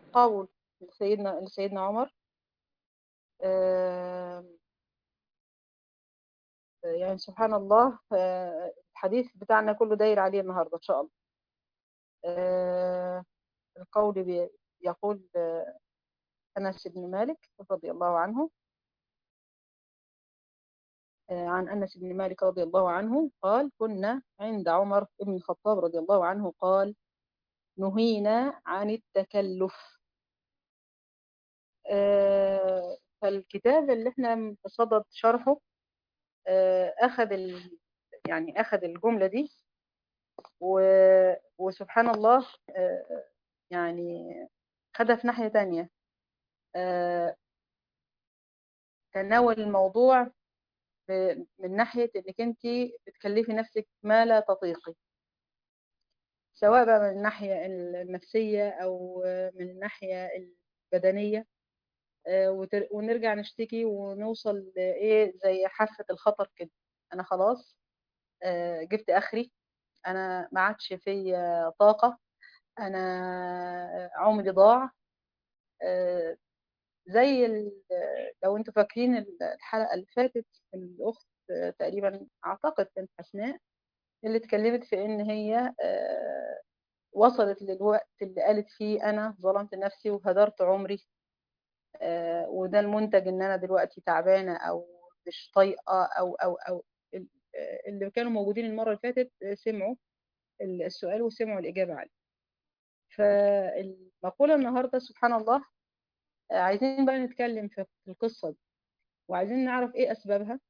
قول لسيدنا لسيدنا عمر آه، يعني سبحان الله آه، الحديث بتاعنا كله داير عليه النهارده ان شاء الله آه، القول بي- يقول آه، انس بن مالك رضي الله عنه آه، عن انس بن مالك رضي الله عنه قال كنا عند عمر بن الخطاب رضي الله عنه قال نهينا عن التكلف آه، فالكتاب اللي احنا بصدد شرحه آه، اخذ ال... يعني اخذ الجملة دي و... وسبحان الله آه، يعني خدها في ناحية تانية آه، تناول الموضوع ب- من ناحية انك انت بتكلفي نفسك ما لا تطيقي سواء بقى من الناحية النفسية او من الناحية البدنية آه، وتر- ونرجع نشتكي ونوصل لايه زي حافة الخطر كده انا خلاص آه، جبت اخري انا ما عادش فيا طاقة انا عمري ضاع آه، زي ال- لو انتوا فاكرين الحلقة اللي فاتت الأخت آه، تقريبا أعتقد كانت حسناء اللي اتكلمت في إن هي آه، وصلت للوقت اللي قالت فيه أنا ظلمت نفسي وهدرت عمري آه، وده المنتج إن أنا دلوقتي تعبانة أو مش طايقة أو أو أو ال- آه، اللي كانوا موجودين المرة اللي فاتت آه، سمعوا السؤال وسمعوا الإجابة عليه فالمقولة النهاردة سبحان الله آه، عايزين بقى نتكلم في في القصة دي وعايزين نعرف ايه اسبابها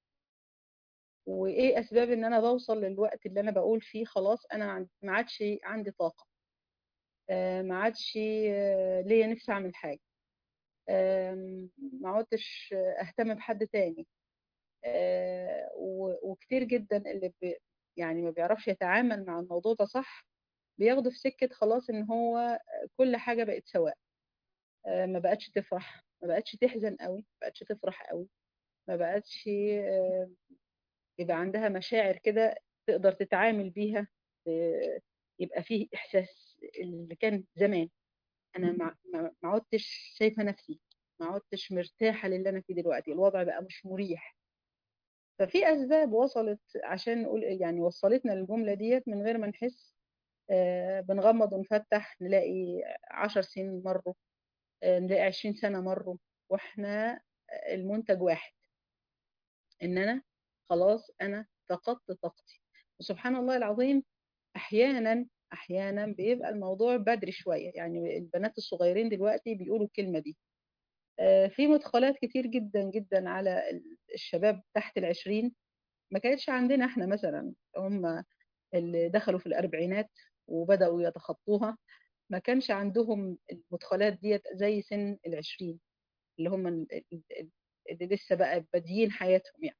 وايه اسباب ان انا بوصل للوقت اللي انا بقول فيه خلاص انا عن- ما عادش عندي طاقة آه، ما عادش آه، ليا نفسي اعمل حاجة آم، ما عدتش آه، اهتم بحد تاني آه، و- وكتير جدا اللي بي يعني ما بيعرفش يتعامل مع الموضوع ده صح بياخده في سكة خلاص ان هو كل حاجة بقت سواء آه، ما بقتش تفرح ما بقتش تحزن قوي ما بقتش تفرح قوي ما بقتش آه، يبقى عندها مشاعر كده تقدر تتعامل بيها آه، يبقى فيه إحساس اللي كان زمان أنا ما ما ما عدتش شايفة نفسي ما عدتش مرتاحة للي أنا فيه دلوقتي الوضع بقى مش مريح ففي أسباب وصلت عشان نقول يعني وصلتنا للجملة ديت من غير ما نحس آه، بنغمض ونفتح نلاقي عشر سنين مروا آه، نلاقي عشرين سنة مروا وإحنا المنتج واحد ان انا خلاص انا فقدت طاقتي وسبحان الله العظيم احيانا احيانا بيبقى الموضوع بدري شويه يعني البنات الصغيرين دلوقتي بيقولوا الكلمه دي آه، في مدخلات كتير جدا جدا على ال- الشباب تحت العشرين ما كانتش عندنا احنا مثلا هم اللي دخلوا في الاربعينات وبداوا يتخطوها ما كانش عندهم المدخلات ديت زي سن العشرين اللي هم ال- ال- ال- اللي لسه بقى بادئين حياتهم يعني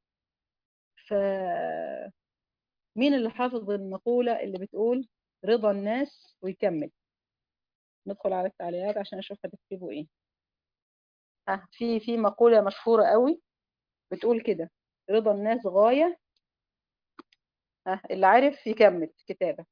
فمين اللي حافظ المقولة اللي بتقول رضا الناس ويكمل ندخل على التعليقات عشان اشوف هتكتبوا ايه ها في في مقولة مشهورة قوي بتقول كده رضا الناس غاية ها اللي عارف يكمل كتابة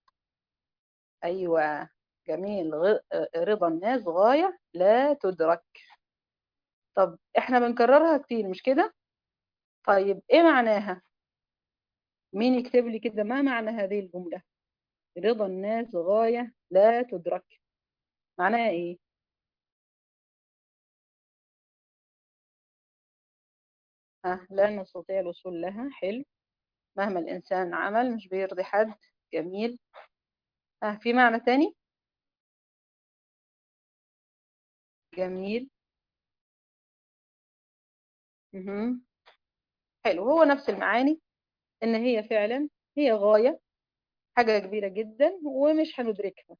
ايوه جميل غ- رضا الناس غاية لا تدرك طب احنا بنكررها كتير مش كده طيب ايه معناها مين يكتب لي كده ما معنى هذه الجملة رضا الناس غاية لا تدرك معناها ايه ها لا نستطيع الوصول لها حلو مهما الإنسان عمل مش بيرضي حد جميل ها في معنى تاني جميل مهم. حلو هو نفس المعاني إن هي فعلا هي غاية حاجة كبيرة جدا ومش هندركها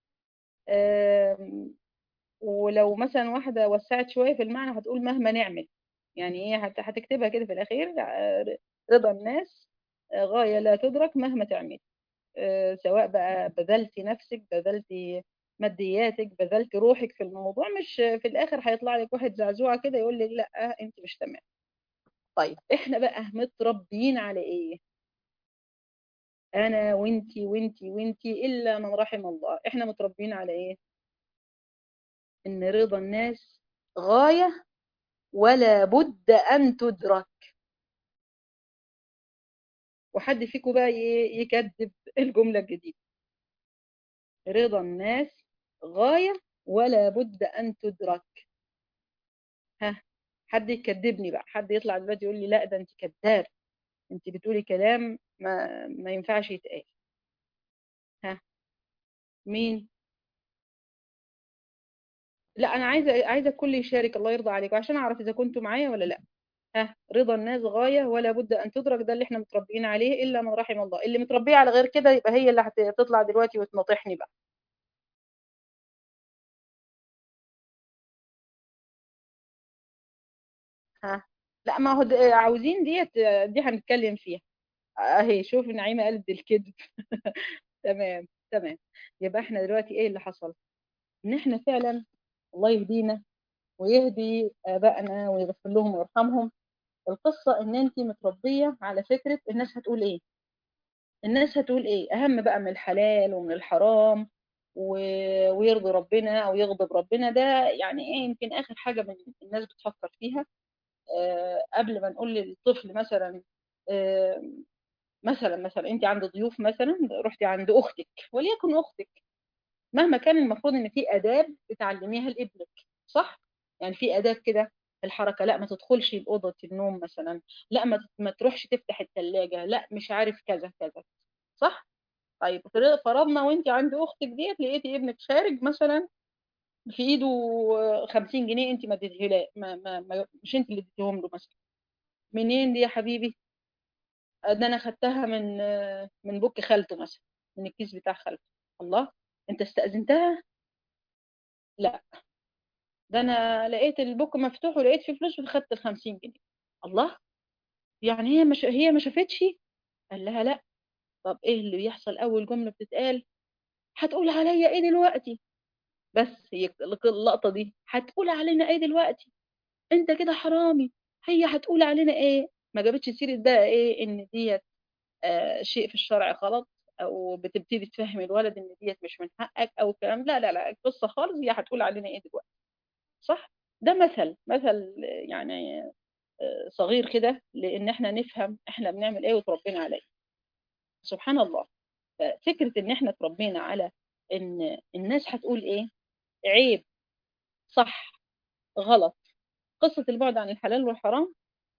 آم، ولو مثلا واحدة وسعت شوية في المعنى هتقول مهما نعمل يعني هي هت- هتكتبها كده في الأخير آه، رضا الناس آه، غاية لا تدرك مهما تعمل آه، سواء بقى بذلتي نفسك بذلتي مادياتك بذلتي روحك في الموضوع مش في الاخر هيطلع لك واحد زعزوعه كده يقول لك لا انت مش تمام طيب احنا بقى متربيين على ايه انا وانتي وانتي وانتي الا من رحم الله احنا متربيين على ايه ان رضا الناس غاية ولا بد ان تدرك وحد فيكم بقى ي- يكذب الجملة الجديدة رضا الناس غاية ولا بد ان تدرك ها حد يكذبني بقى حد يطلع دلوقتي يقول لي لا ده انت كذاب انت بتقولي كلام ما ما ينفعش يتقال ها مين لا انا عايزه عايزه الكل يشارك الله يرضى عليكم عشان اعرف اذا كنتوا معايا ولا لا ها رضا الناس غايه ولا بد ان تدرك ده اللي احنا متربيين عليه الا من رحم الله اللي متربيه على غير كده يبقى هي اللي هتطلع دلوقتي وتناطحني بقى ها لا ما هو د- عاوزين ديت دي هنتكلم فيها اهي شوف نعيمه قالت الكذب تمام تمام يبقى احنا دلوقتي ايه اللي حصل ان احنا فعلا الله يهدينا ويهدي ابائنا ويغفر لهم ويرحمهم القصة ان انت متربية على فكرة الناس هتقول ايه الناس هتقول ايه اهم بقى من الحلال ومن الحرام و... ويرضي ربنا او يغضب ربنا ده يعني ايه يمكن اخر حاجة من الناس بتفكر فيها آه قبل ما نقول للطفل مثلا آه مثلا مثلا انت عند ضيوف مثلا رحتي عند اختك وليكن اختك مهما كان المفروض ان في اداب بتعلميها لابنك صح يعني في اداب كده الحركه لا ما تدخلش الاوضه النوم مثلا لا ما ما تروحش تفتح الثلاجه لا مش عارف كذا كذا صح طيب فرضنا وانت عند اختك ديت لقيتي ابنك خارج مثلا في ايده 50 جنيه انت ما اديتيها ما, ما, ما مش انت اللي اديتيهم له مثلا منين دي يا حبيبي ده انا خدتها من من بوك خالته مثلا من الكيس بتاع خالته الله انت استأذنتها لا ده انا لقيت البوك مفتوح ولقيت فيه فلوس وخدت ال 50 جنيه الله يعني هي مش هي ما شافتش قال لها لا طب ايه اللي بيحصل اول جمله بتتقال هتقول عليا ايه دلوقتي بس هي اللقطه دي هتقول علينا ايه دلوقتي انت كده حرامي هي هتقول علينا ايه ما جابتش سيره بقى ايه ان ديت آه شيء في الشرع غلط او بتبتدي تفهم الولد ان ديت مش من حقك او الكلام لا لا لا القصه خالص هي هتقول علينا ايه دلوقتي صح ده مثل مثل يعني صغير كده لان احنا نفهم احنا بنعمل ايه وتربينا على ايه سبحان الله فكره ان احنا تربينا على ان الناس هتقول ايه عيب صح غلط قصه البعد عن الحلال والحرام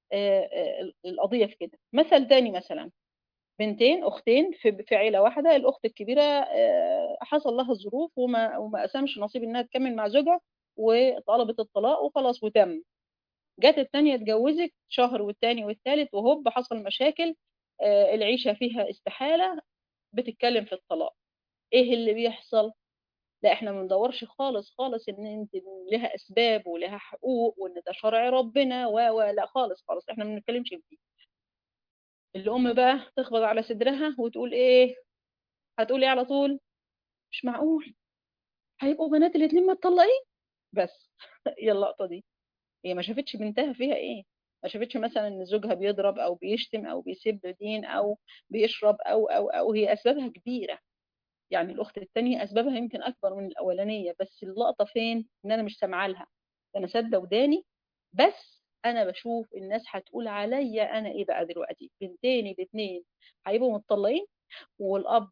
القضيه في كده مثل تاني مثلا بنتين اختين في في عيله واحده الاخت الكبيره حصل لها الظروف وما وما قسمش نصيب انها تكمل مع زوجها وطلبت الطلاق وخلاص وتم جت التانية اتجوزت شهر والتاني والتالت وهوب حصل مشاكل آه العيشة فيها استحالة بتتكلم في الطلاق ايه اللي بيحصل لا احنا ما بندورش خالص خالص ان انت لها اسباب ولها حقوق وان ده شرع ربنا و و لا خالص خالص احنا ما بنتكلمش في دي الام بقى تخبط على صدرها وتقول ايه هتقول ايه على طول مش معقول هيبقوا بنات الاتنين متطلقين بس هي اللقطه دي هي ما شافتش بنتها فيها ايه ما شافتش مثلا ان زوجها بيضرب او بيشتم او بيسب دين او بيشرب او او او هي اسبابها كبيره يعني الاخت الثانيه اسبابها يمكن اكبر من الاولانيه بس اللقطه فين ان انا مش سامعه لها انا سادة وداني بس انا بشوف الناس هتقول عليا انا ايه بقى دلوقتي بنتين الاثنين هيبقوا متطلقين والاب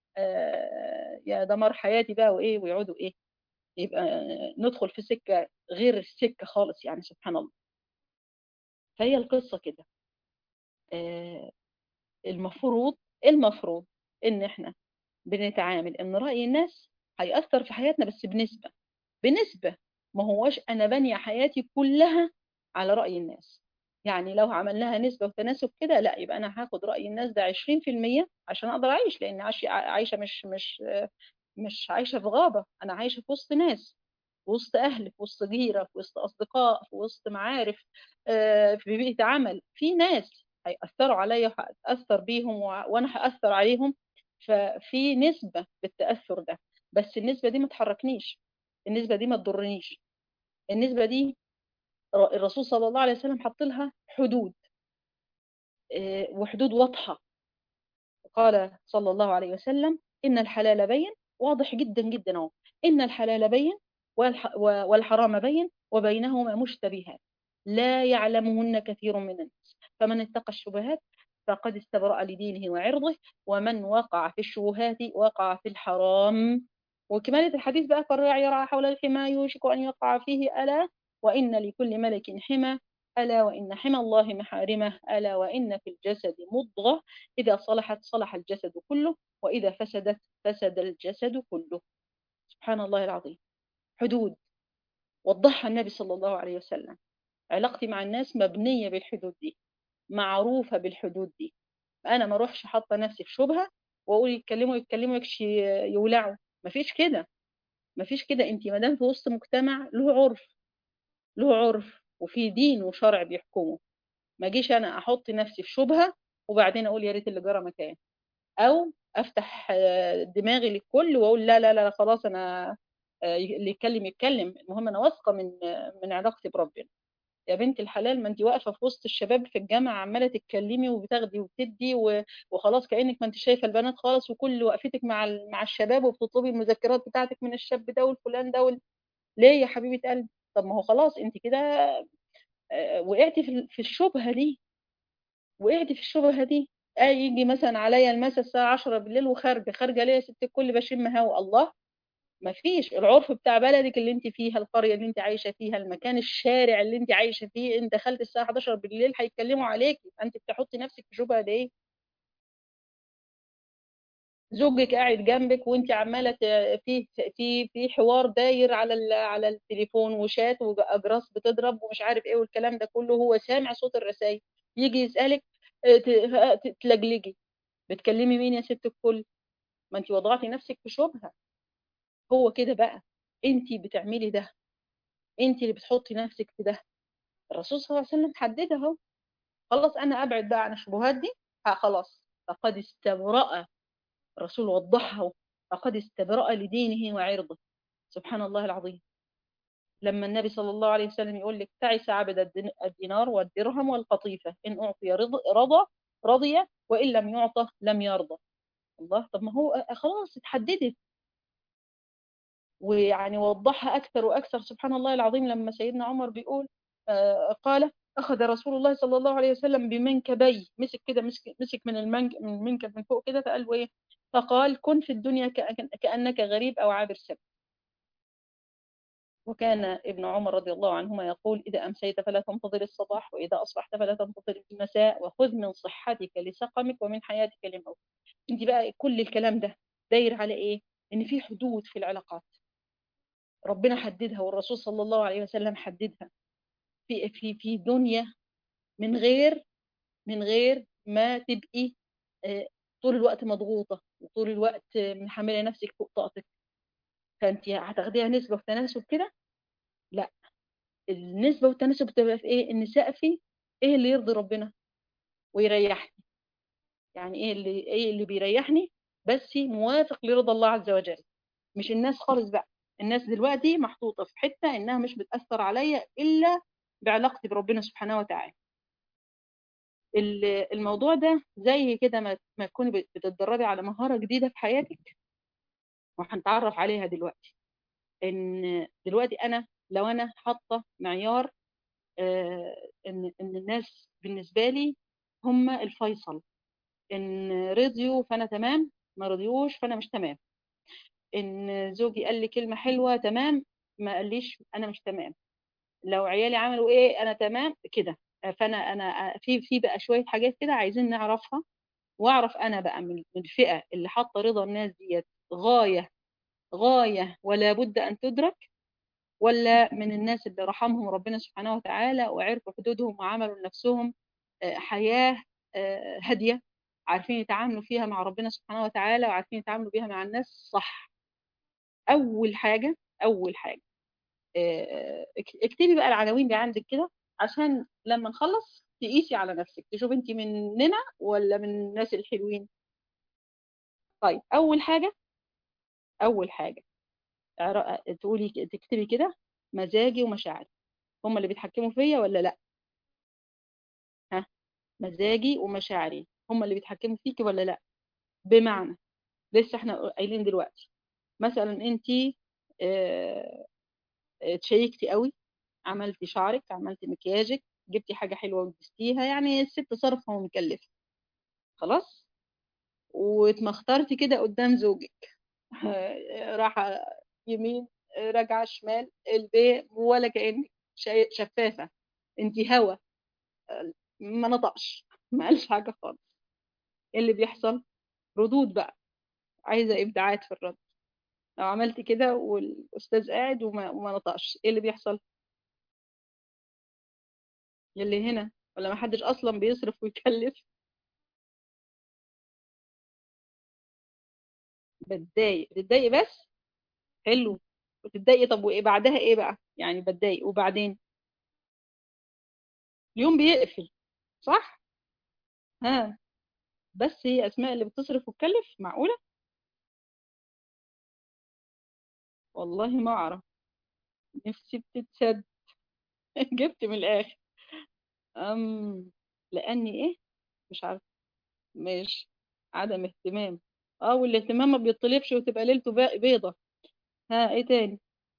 آه يا دمار حياتي بقى وايه ويقعدوا ايه يبقى ندخل في سكة غير السكة خالص يعني سبحان الله فهي القصة كده آه المفروض المفروض ان احنا بنتعامل ان رأي الناس هيأثر في حياتنا بس بنسبة بنسبة ما هوش انا بني حياتي كلها على رأي الناس يعني لو عملناها نسبة وتناسب كده لا يبقى انا هاخد رأي الناس ده 20% عشان اقدر اعيش لان عايشة مش مش مش عايشة في غابة انا عايشة في وسط ناس في وسط أهل في وسط جيرة في وسط أصدقاء في وسط معارف في بيئة عمل في ناس هيأثروا عليا وهأثر بيهم وأنا هأثر عليهم ففي نسبة بالتأثر ده بس النسبة دي ما تحركنيش النسبة دي ما تضرنيش النسبة دي الرسول صلى الله عليه وسلم حط لها حدود وحدود واضحة قال صلى الله عليه وسلم إن الحلال بين واضح جدا جدا اهو إن الحلال بين والح- و- والحرام بين وبينهما مشتبهات لا يعلمهن كثير من الناس فمن اتقى الشبهات فقد استبرأ لدينه وعرضه ومن وقع في الشبهات وقع في الحرام وكمالة الحديث بقى فالراعي يرعى حول الحمى يوشك أن يقع فيه ألا وإن لكل ملك حمى ألا وإن حمى الله محارمه ألا وإن في الجسد مضغة إذا صلحت صلح الجسد كله وإذا فسدت فسد الجسد كله سبحان الله العظيم حدود وضحها النبي صلى الله عليه وسلم علاقتي مع الناس مبنية بالحدود دي معروفة بالحدود دي أنا ما أروحش حاطة نفسي في شبهة وأقول يتكلموا يتكلموا يكش يولعوا مفيش كده مفيش كده أنت ما دام في وسط مجتمع له عرف له عرف وفي دين وشرع بيحكمه ما جيش أنا أحط نفسي في شبهة وبعدين أقول يا ريت اللي جرى مكان أو أفتح آه، دماغي للكل وأقول لا لا لا خلاص أنا آه، اللي يتكلم يتكلم المهم أنا واثقة من آه، من علاقتي بربنا يا بنت الحلال ما انت واقفه في وسط الشباب في الجامعه عماله تتكلمي وبتاخدي وبتدي و- وخلاص كانك ما انت شايفه البنات خالص وكل وقفتك مع ال- مع الشباب وبتطلبي المذكرات بتاعتك من الشاب ده والفلان ده وال... ليه يا حبيبه قلبي طب ما هو خلاص انت كده آه، وقعتي في ال- في الشبهه دي وقعتي في الشبهه دي آه يجي مثلا عليا المسا الساعه 10 بالليل وخارجه خارجه ليه يا ست الكل بشم هوا الله ما فيش العرف بتاع بلدك اللي انت فيها القرية اللي انت عايشة فيها المكان الشارع اللي انت عايشة فيه انت دخلت الساعة 11 بالليل هيتكلموا عليكي انت بتحطي نفسك في شبهة ليه زوجك قاعد جنبك وانت عمالة ت- في في في حوار داير على ال- على التليفون وشات واجراس بتضرب ومش عارف ايه والكلام ده كله هو سامع صوت الرسائل يجي يسألك اه، ت- اه، ت- تلجلجي بتكلمي مين يا ست الكل ما انت وضعتي نفسك في شبهة هو كده بقى انت بتعملي ده انت اللي بتحطي نفسك في ده الرسول صلى الله عليه وسلم حددها اهو خلاص انا ابعد بقى عن الشبهات دي ها خلاص فقد استبرأ الرسول وضحها اهو فقد استبرأ لدينه وعرضه سبحان الله العظيم لما النبي صلى الله عليه وسلم يقول لك تعس عبد الدين- الدينار والدرهم والقطيفة إن أعطي رض- رضى رضي وإن لم يعطى لم يرضى الله طب ما هو خلاص اتحددت ويعني وضحها أكثر وأكثر سبحان الله العظيم لما سيدنا عمر بيقول آه، قال أخذ رسول الله صلى الله عليه وسلم بمنكبي مسك كده مسك, مسك من المنك من المنكب من فوق كده فقال له إيه فقال كن في الدنيا كأن- كأنك غريب أو عابر سبيل وكان ابن عمر رضي الله عنهما يقول إذا أمسيت فلا تنتظر الصباح وإذا أصبحت فلا تنتظر المساء وخذ من صحتك لسقمك ومن حياتك لموتك انت بقى كل الكلام ده داير على إيه إن في حدود في العلاقات ربنا حددها والرسول صلى الله عليه وسلم حددها في في في دنيا من غير من غير ما تبقي آه، طول الوقت مضغوطة وطول الوقت آه، محملة نفسك فوق طاقتك فانت هتاخديها نسبة وتناسب كده لا النسبة والتناسب بتبقى في ايه ان سقفي ايه اللي يرضي ربنا ويريحني يعني ايه اللي ايه اللي بيريحني بس موافق لرضا الله عز وجل مش الناس خالص بقى الناس دلوقتي محطوطة في حتة انها مش بتأثر عليا الا بعلاقتي بربنا سبحانه وتعالى ال- الموضوع ده زي كده ما ما تكوني بت- بتتدربي على مهارة جديدة في حياتك وهنتعرف عليها دلوقتي ان دلوقتي انا لو انا حاطة معيار آه، ان ان الناس بالنسبة لي هم الفيصل ان رضيوا فانا تمام ما رضيوش فانا مش تمام ان زوجي قال لي كلمة حلوة تمام ما قاليش انا مش تمام لو عيالي عملوا ايه انا تمام كده فانا انا في في بقى شوية حاجات كده عايزين نعرفها واعرف انا بقى من من الفئة اللي حاطة رضا الناس ديت غاية غاية ولا بد ان تدرك ولا من الناس اللي رحمهم ربنا سبحانه وتعالى وعرفوا حدودهم وعملوا لنفسهم آه، حياة آه، هادية عارفين يتعاملوا فيها مع ربنا سبحانه وتعالى وعارفين يتعاملوا بيها مع الناس صح أول حاجة أول حاجة آه، اك- اكتبي بقى العناوين دي عندك كده عشان لما نخلص تقيسي على نفسك تشوف انت مننا ولا من الناس الحلوين طيب أول حاجة أول حاجة اعر- تقولي تكتبي كده مزاجي ومشاعري هم اللي بيتحكموا فيا ولا لا ها مزاجي ومشاعري هم اللي بيتحكموا فيكي ولا لا بمعنى لسه احنا قايلين دلوقتي مثلا انت اتشيكتي قوي عملتي شعرك عملتي مكياجك جبتي حاجة حلوة ولبستيها يعني الست صرفة ومكلفة خلاص واتمخترتي كده قدام زوجك راحة يمين راجعة شمال البيت ولا كأنك شا- شفافة انت هوا ما نطقش ما قالش حاجة خالص ايه اللي بيحصل ردود بقى عايزة إبداعات في الرد لو عملت كده والأستاذ قاعد وما, وما نطقش ايه اللي بيحصل يلي هنا ولا ما حدش أصلا بيصرف ويكلف بتضايق بتضايق بس حلو بتضايقي طب وايه بعدها ايه بقى يعني بتضايق وبعدين اليوم بيقفل صح ها بس هي اسماء اللي بتصرف وتكلف معقولة والله ما اعرف نفسي بتتسد جبت من الاخر أم لاني ايه مش عارفه ماشي عدم اهتمام اه والاهتمام ما بيطلبش وتبقى ليلته با- بيضة ها ايه تاني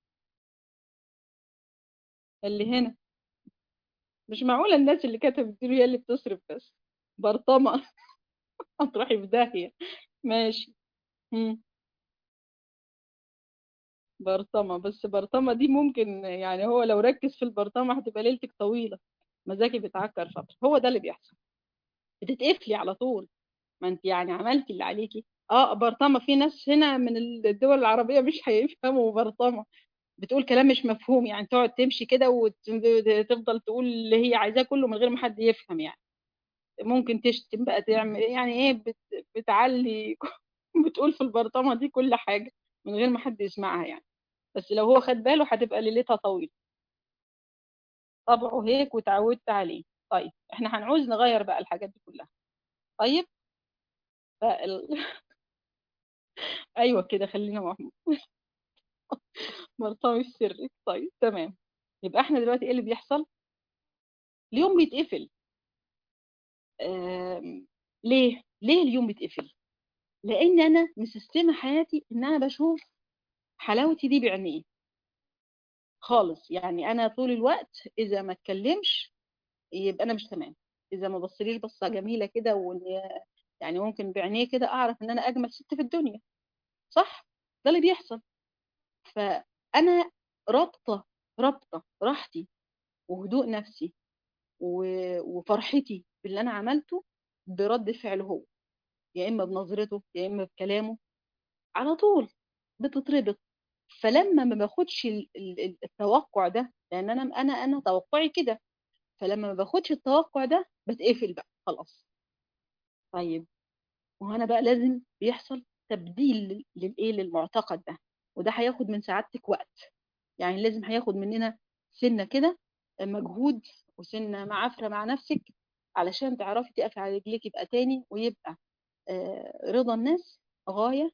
اللي هنا مش معقولة الناس اللي كتبت دي هي اللي بتصرف بس برطمة هتروحي في داهية ماشي مم. برطمة بس برطمة دي ممكن يعني هو لو ركز في البرطمة هتبقى ليلتك طويلة مزاجي بيتعكر فترة هو ده اللي بيحصل بتتقفلي على طول ما انت يعني عملتي اللي عليكي اه برطمة في ناس هنا من الدول العربية مش هيفهموا برطمة بتقول كلام مش مفهوم يعني تقعد تمشي كده وتفضل تقول اللي هي عايزاه كله من غير ما حد يفهم يعني ممكن تشتم بقى تعمل يعني ايه بت بتعلي بتقول في البرطمة دي كل حاجة من غير ما حد يسمعها يعني بس لو هو خد باله هتبقى ليلتها طويلة طبعه هيك وتعودت عليه طيب احنا هنعوز نغير بقى الحاجات دي كلها طيب فال... ايوه كده خلينا محمود مرتبط السري طيب تمام يبقى احنا دلوقتي ايه اللي بيحصل اليوم بيتقفل آم... ليه ليه اليوم بيتقفل لان انا مسستمه حياتي ان انا بشوف حلاوتي دي بعينيه خالص يعني انا طول الوقت اذا ما اتكلمش يبقى انا مش تمام اذا ما بصليش بصه جميله كده وان يعني ممكن بعينيه كده اعرف ان انا اجمل ست في الدنيا صح ده اللي بيحصل فانا رابطه رابطه راحتي وهدوء نفسي و- وفرحتي باللي انا عملته برد فعله هو يا اما بنظرته يا اما بكلامه على طول بتتربط فلما ما باخدش ال- ال- التوقع ده لان انا انا انا توقعي كده فلما ما باخدش التوقع ده بتقفل بقى خلاص طيب وهنا بقى لازم بيحصل تبديل لل- للايه للمعتقد ده وده هياخد من سعادتك وقت يعني لازم هياخد مننا سنة كده مجهود وسنة معافرة مع نفسك علشان تعرفي تقفي على رجليك يبقى تاني ويبقى آه، رضا الناس غاية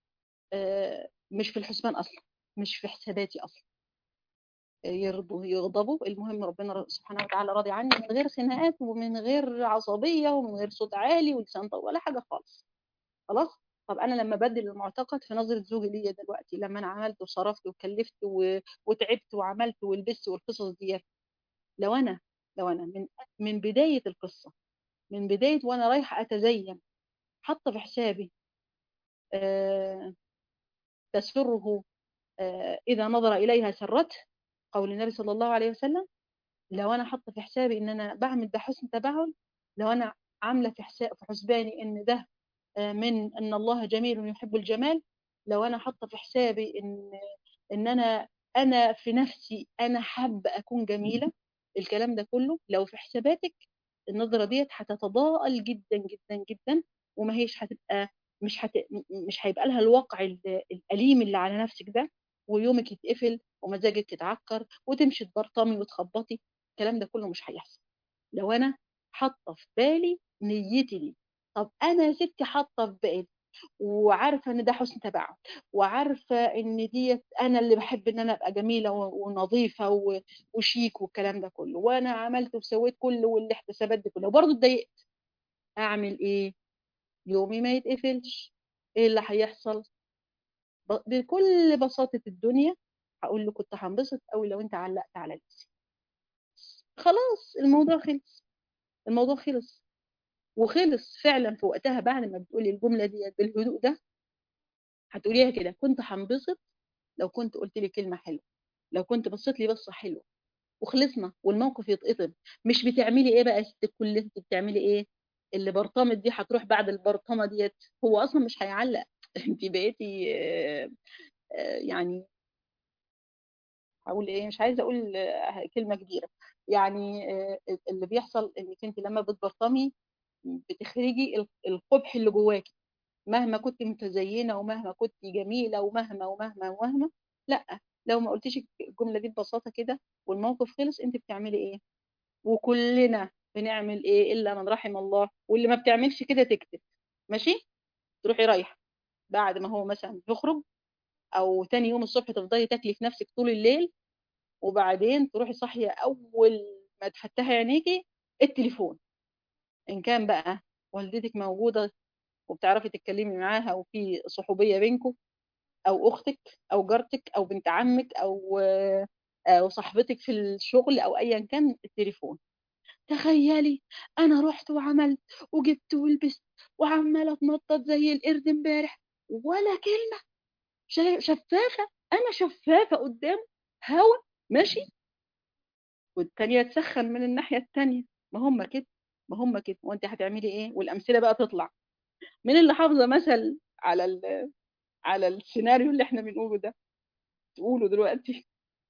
آه، مش في الحسبان أصلا مش في حساباتي أصلا آه، يرضوا يغضبوا المهم ربنا سبحانه وتعالى راضي عني من غير خناقات ومن غير عصبية ومن غير صوت عالي ولسان طويل ولا حاجة خالص خلاص طب انا لما بدل المعتقد في نظره زوجي ليا دلوقتي لما انا عملت وصرفت وكلفت و... وتعبت وعملت ولبست والقصص دي لو انا لو انا من من بدايه القصه من بدايه وانا رايحه اتزين حاطه في حسابي آه تسره آه اذا نظر اليها سرته قول النبي صلى الله عليه وسلم لو انا حاطه في حسابي ان انا بعمل ده حسن تباعد لو انا عامله في حساب في حسباني ان ده من ان الله جميل يحب الجمال لو انا حاطه في حسابي ان ان انا انا في نفسي انا حابه اكون جميله الكلام ده كله لو في حساباتك النظره ديت هتتضاءل جدا جدا جدا وما هيش هتبقى مش هت... مش هيبقى لها الواقع ال- الاليم اللي على نفسك ده ويومك يتقفل ومزاجك يتعكر وتمشي تبرطمي وتخبطي الكلام ده كله مش هيحصل لو انا حاطه في بالي نيتي دي طب انا يا ستي حاطه في بالي وعارفه ان ده حسن تباعد وعارفه ان ديت انا اللي بحب ان انا ابقى جميله و- ونظيفه و- وشيك والكلام ده كله وانا عملت وسويت كل والاحتسابات دي كلها وبرضه اتضايقت اعمل ايه يومي ما يتقفلش ايه اللي هيحصل ب- بكل بساطه الدنيا هقول له كنت هنبسط قوي لو انت علقت على لبسي خلاص الموضوع خلص الموضوع خلص وخلص فعلا في وقتها بعد ما بتقولي الجمله دي بالهدوء ده هتقوليها كده كنت هنبسط لو كنت قلت لي كلمه حلوه لو كنت بصيت لي بصه حلوه وخلصنا والموقف يتقطم مش بتعملي ايه بقى يا ست الكل انت بتعملي ايه اللي برطمت دي هتروح بعد البرطمه ديت هو اصلا مش هيعلق انت بقيتي آه، آه، يعني هقول ايه مش عايزه اقول آه، كلمه كبيره يعني آه، اللي بيحصل انك انت لما بتبرطمي بتخرجي ال- القبح اللي جواكي مهما كنت متزينه ومهما كنت جميله ومهما ومهما ومهما لا لو ما قلتيش الجمله دي ببساطه كده والموقف خلص انت بتعملي ايه وكلنا بنعمل ايه الا من رحم الله واللي ما بتعملش كده تكتب ماشي تروحي رايحه بعد ما هو مثلا يخرج او تاني يوم الصبح تفضلي تاكلي في نفسك طول الليل وبعدين تروحي صاحيه اول ما تفتحي عينيكي التليفون ان كان بقى والدتك موجوده وبتعرفي تتكلمي معاها وفي صحوبيه بينكم او اختك او جارتك او بنت عمك او او صاحبتك في الشغل او ايا كان التليفون تخيلي انا رحت وعملت وجبت ولبست وعماله اتنطط زي القرد امبارح ولا كلمه شا- شفافه انا شفافه قدام هوا ماشي والتانية تسخن من الناحية التانية ما هم كده ما هم كده وانت هتعملي ايه والامثلة بقى تطلع مين اللي حافظة مثل على ال... على السيناريو اللي احنا بنقوله ده تقوله دلوقتي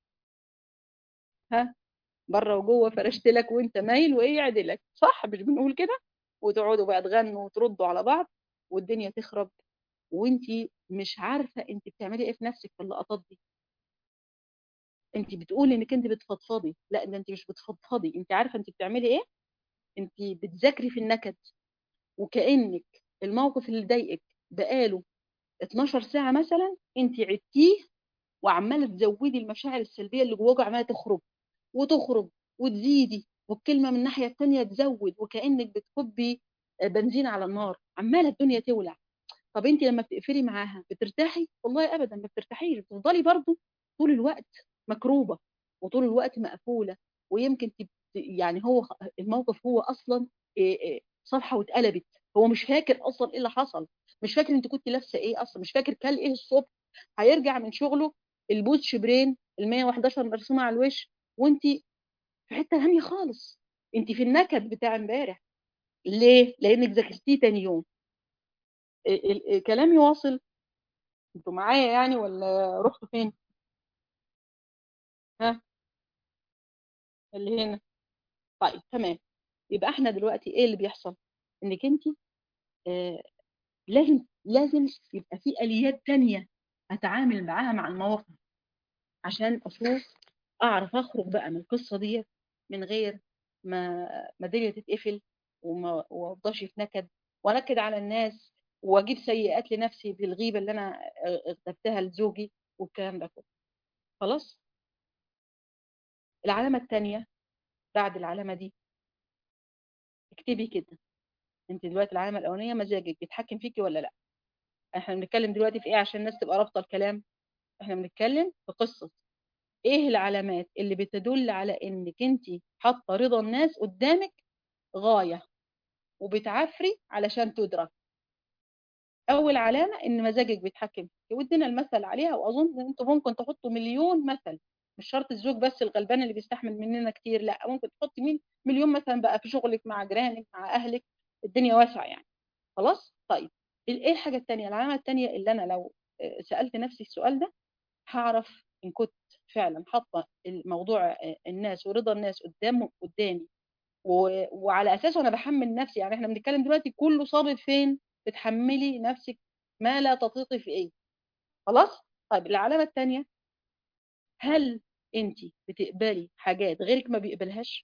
ها بره وجوه فرشت لك وانت مايل وايه يعدلك صح مش بنقول كده وتقعدوا بقى تغنوا وتردوا على بعض والدنيا تخرب وانت مش عارفة انت بتعملي ايه في نفسك في اللقطات دي انت بتقولي انك انت بتفضفضي لا ده انت مش بتفضفضي انت عارفة انت بتعملي ايه انت بتذاكري في النكد وكأنك الموقف اللي ضايقك بقاله 12 ساعة مثلا انت عدتيه وعمالة تزودي المشاعر السلبية اللي جواك عمالة تخرج وتخرج وتزيدي والكلمة من الناحية التانية تزود وكأنك بتكبي بنزين على النار عمالة الدنيا تولع طب انت لما بتقفلي معاها بترتاحي والله ابدا ما بترتاحيش بتفضلي برضو طول الوقت مكروبة وطول الوقت مقفولة ويمكن تب... يعني هو الموقف هو اصلا إيه إيه صفحة واتقلبت هو مش فاكر اصلا ايه اللي حصل مش فاكر انت كنت لابسه ايه اصلا مش فاكر كل ايه الصبح هيرجع من شغله البوت شبرين ال 111 مرسومه على الوش وانت في حته ثانيه خالص انت في النكد بتاع امبارح ليه لانك ذاكرتيه تاني يوم ال- ال- الكلام يواصل انتوا معايا يعني ولا رحتوا فين ها اللي هنا طيب تمام يبقى احنا دلوقتي ايه اللي بيحصل انك انت آه لازم لازم يبقى في اليات تانية اتعامل معاها مع المواقف عشان اشوف اعرف اخرج بقى من القصه دي من غير ما ما الدنيا تتقفل وما وافضلش في نكد وانكد على الناس واجيب سيئات لنفسي بالغيبه اللي انا اغتبتها لزوجي والكلام ده كله خلاص العلامه الثانيه بعد العلامه دي اكتبي كده انت دلوقتي العلامه الاولانيه مزاجك بيتحكم فيكي ولا لا احنا بنتكلم دلوقتي في ايه عشان الناس تبقى رابطه الكلام احنا بنتكلم في قصه ايه العلامات اللي بتدل على انك انت حاطه رضا الناس قدامك غايه وبتعفري علشان تدرك اول علامه ان مزاجك بيتحكم فيكي وادينا المثل عليها واظن ان انتم ممكن تحطوا مليون مثل مش شرط الزوج بس الغلبان اللي بيستحمل مننا كتير لا ممكن تحطي مين مليون مثلا بقى في شغلك مع جيرانك مع اهلك الدنيا واسعه يعني خلاص طيب ايه الحاجه الثانيه العلامه الثانيه اللي انا لو سالت نفسي السؤال ده هعرف ان كنت فعلا حاطه الموضوع الناس ورضا الناس قدام قدامي و... وعلى اساسه انا بحمل نفسي يعني احنا بنتكلم دلوقتي كله صابر فين بتحملي نفسك ما لا تطيقي في ايه خلاص طيب العلامه الثانيه هل انت بتقبلي حاجات غيرك ما بيقبلهاش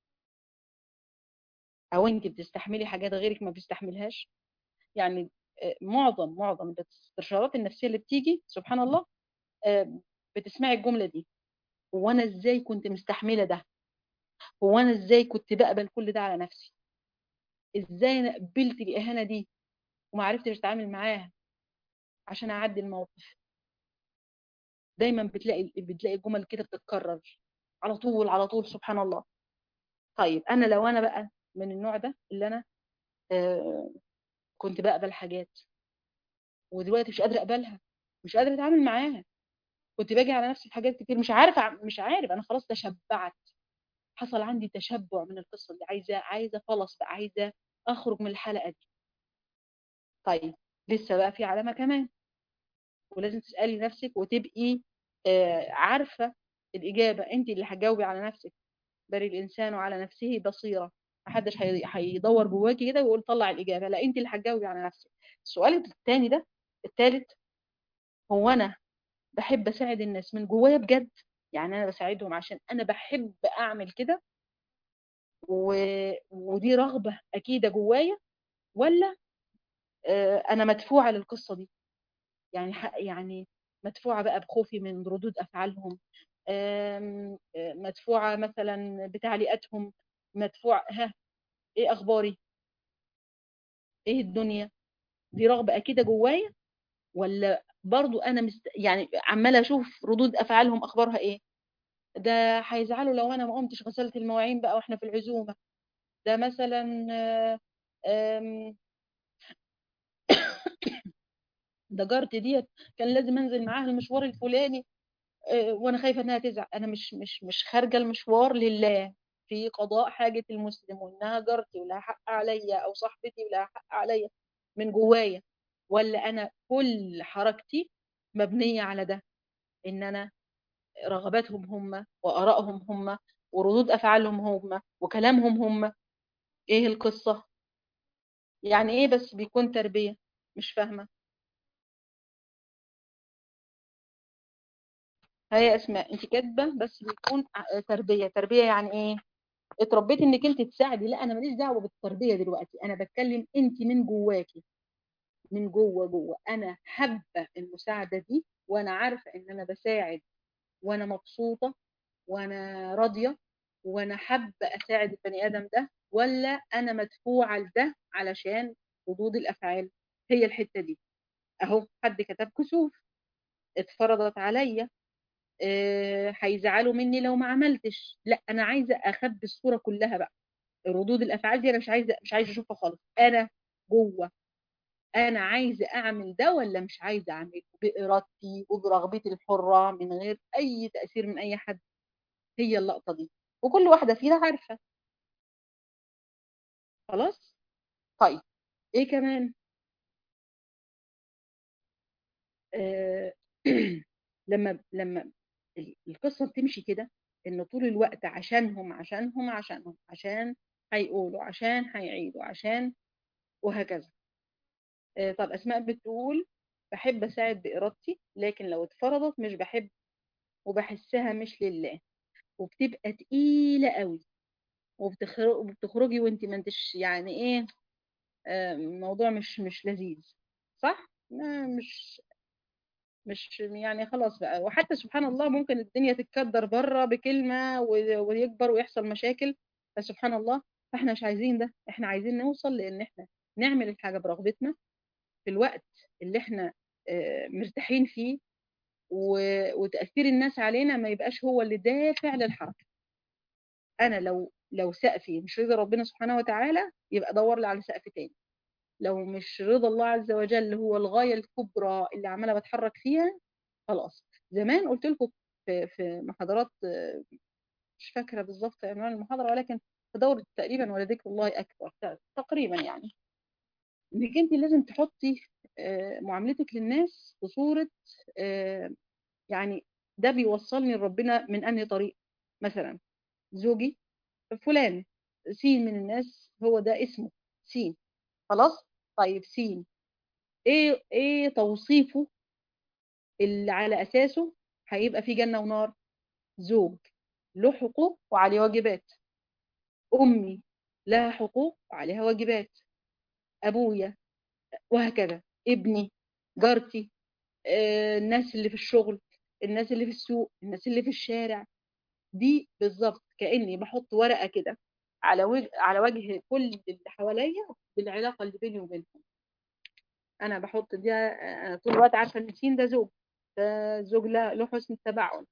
او انت بتستحملي حاجات غيرك ما بيستحملهاش يعني معظم معظم الاستشارات النفسيه اللي بتيجي سبحان الله بتسمعي الجمله دي هو انا ازاي كنت مستحمله ده هو انا ازاي كنت بقبل كل ده على نفسي ازاي انا قبلت الاهانه دي وما عرفتش اتعامل معاها عشان اعدي الموقف دايما بتلاقي بتلاقي الجمل كده بتتكرر على طول على طول سبحان الله طيب انا لو انا بقى من النوع ده اللي انا آه كنت بقبل حاجات ودلوقتي مش قادره اقبلها مش قادره اتعامل معاها كنت باجي على نفسي في حاجات كتير مش عارف مش عارف انا خلاص تشبعت حصل عندي تشبع من القصه دي عايزه عايزه خلاص بقى عايزه اخرج من الحلقه دي طيب لسه بقى في علامه كمان ولازم تسالي نفسك وتبقي آه عارفه الاجابه انت اللي هتجاوبي على نفسك بل الانسان على نفسه بصيره محدش هيدور جواكي كده ويقول طلع الاجابه لا انت اللي هتجاوبي على نفسك السؤال الثاني ده الثالث هو انا بحب اساعد الناس من جوايا بجد يعني انا بساعدهم عشان انا بحب اعمل كده و... ودي رغبه اكيده جوايا ولا آه انا مدفوعه للقصه دي يعني ح... يعني مدفوعه بقى بخوفي من ردود افعالهم مدفوعه مثلا بتعليقاتهم مدفوع ها ايه اخباري ايه الدنيا دي رغبه اكيده جوايا ولا برضو انا مست... يعني عماله اشوف ردود افعالهم اخبارها ايه ده هيزعلوا لو انا ما قمتش غسلت المواعين بقى واحنا في العزومه ده مثلا آم... ده جارتي ديت كان لازم انزل معاها المشوار الفلاني وانا خايفه انها تزعل انا مش مش مش خارجه المشوار لله في قضاء حاجه المسلم وانها جارتي ولها حق عليا او صاحبتي ولها حق عليا من جوايا ولا انا كل حركتي مبنيه على ده ان انا رغباتهم هم وارائهم هم وردود افعالهم هم وكلامهم هم ايه القصه يعني ايه بس بيكون تربيه مش فاهمه هي اسماء انت كاتبه بس بيكون تربيه تربيه يعني ايه اتربيتي انك انت تساعدي لا انا ماليش دعوه بالتربيه دلوقتي انا بتكلم انت من جواكي من جوه جوه انا حابه المساعده دي وانا عارفه ان انا بساعد وانا مبسوطه وانا راضيه وانا حابه اساعد البني ادم ده ولا انا مدفوعه لده علشان ردود الافعال هي الحته دي اهو حد كتب كسوف اتفرضت عليا هيزعلوا مني لو ما عملتش لا انا عايزه اخبي الصوره كلها بقى ردود الافعال دي انا مش عايزه مش عايزه اشوفها خالص انا جوه انا عايزه اعمل ده ولا مش عايزه اعمله بارادتي وبرغبتي الحره من غير اي تاثير من اي حد هي اللقطه دي وكل واحده فينا عارفه خلاص طيب ايه كمان آه لما لما القصه بتمشي كده ان طول الوقت عشانهم عشانهم عشانهم عشان هيقولوا عشان هيعيدوا عشان وهكذا آه طب اسماء بتقول بحب اساعد بارادتي لكن لو اتفرضت مش بحب وبحسها مش لله وبتبقى تقيله قوي وبتخرجي وانت ما انتش يعني ايه آه الموضوع مش مش لذيذ صح مش مش يعني خلاص بقى وحتى سبحان الله ممكن الدنيا تتكدر بره بكلمة ويكبر ويحصل مشاكل فسبحان الله فاحنا مش عايزين ده احنا عايزين نوصل لان احنا نعمل الحاجة برغبتنا في الوقت اللي احنا مرتاحين فيه وتأثير الناس علينا ما يبقاش هو اللي دافع للحركة انا لو لو سقفي مش رضا ربنا سبحانه وتعالى يبقى دور لي على سقف تاني لو مش رضا الله عز وجل هو الغاية الكبرى اللي عمالة بتحرك فيها خلاص زمان قلت لكم في, في محاضرات مش فاكرة بالظبط عنوان المحاضرة ولكن في دورة تقريبا ولذكر الله أكبر تقريبا يعني انك انت لازم تحطي معاملتك للناس بصورة يعني ده بيوصلني لربنا من أنهي طريق مثلا زوجي فلان سين من الناس هو ده اسمه سين خلاص طيب سين ايه ايه توصيفه اللي على اساسه هيبقى في جنه ونار زوج له حقوق وعليه واجبات امي لها حقوق وعليها واجبات ابويا وهكذا ابني جارتي آه، الناس اللي في الشغل الناس اللي في السوق الناس اللي في الشارع دي بالظبط كاني بحط ورقه كده على وجه على وجه كل اللي حواليا بالعلاقه اللي بيني وبينهم انا بحط دي انا طول الوقت عارفه ان سين ده زوج فالزوج له له حسن التبعل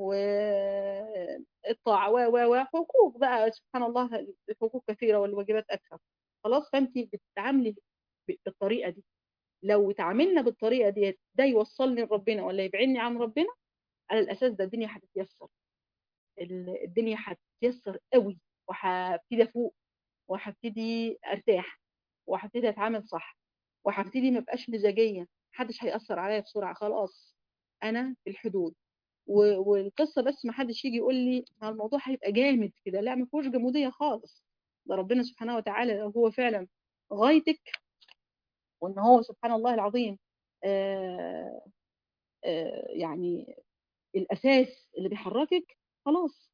والطاعة و و و حقوق بقى سبحان الله الحقوق كثيرة والواجبات أكثر خلاص فأنت بتتعاملي ب- بالطريقة دي لو اتعاملنا بالطريقة دي ده يوصلني لربنا ولا يبعدني عن ربنا على الأساس ده الدنيا هتتيسر ال- الدنيا هتتيسر قوي وهبتدي أفوق وهبتدي أرتاح وهبتدي أتعامل صح وهبتدي ما بقاش مزاجية محدش هيأثر عليا بسرعة خلاص أنا في الحدود و- والقصة بس ما حدش يجي يقول لي "ما الموضوع هيبقى جامد كده لا ما فيهوش جمودية خالص ده ربنا سبحانه وتعالى لو هو فعلا غايتك وان هو سبحان الله العظيم آه آه يعني الاساس اللي بيحركك خلاص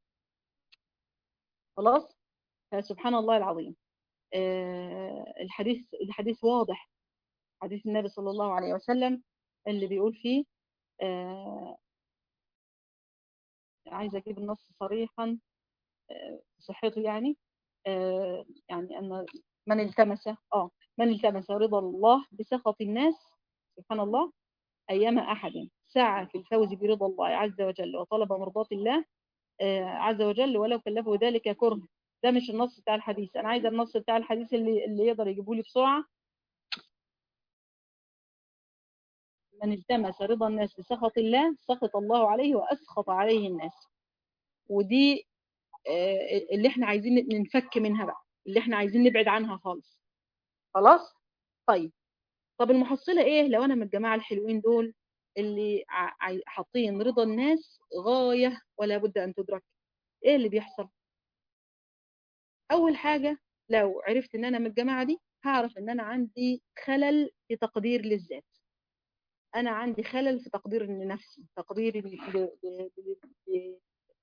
خلاص فسبحان الله العظيم آه الحديث الحديث واضح حديث النبي صلى الله عليه وسلم اللي بيقول فيه آه عايزه اجيب النص صريحا آه صحته يعني آه يعني ان من التمس اه من التمس رضا الله بسخط الناس سبحان الله ايما احد سعى في الفوز برضا الله عز وجل وطلب مرضاة الله آه، عز وجل ولو كلفه ذلك كره ده مش النص بتاع الحديث انا عايزه النص بتاع الحديث اللي اللي يقدر يجيبه لي بسرعه من التمس رضا الناس بسخط الله سخط الله عليه واسخط عليه الناس ودي آه، اللي احنا عايزين ننفك منها بقى اللي احنا عايزين نبعد عنها خالص خلاص طيب طب المحصله ايه لو انا من الجماعه الحلوين دول اللي ع- عاي- حاطين رضا الناس غايه ولا بد ان تدرك ايه اللي بيحصل اول حاجه لو عرفت ان انا من الجماعه دي هعرف ان انا عندي خلل في تقدير للذات انا عندي خلل في تقدير لنفسي تقديري ل- ل- ل- ل-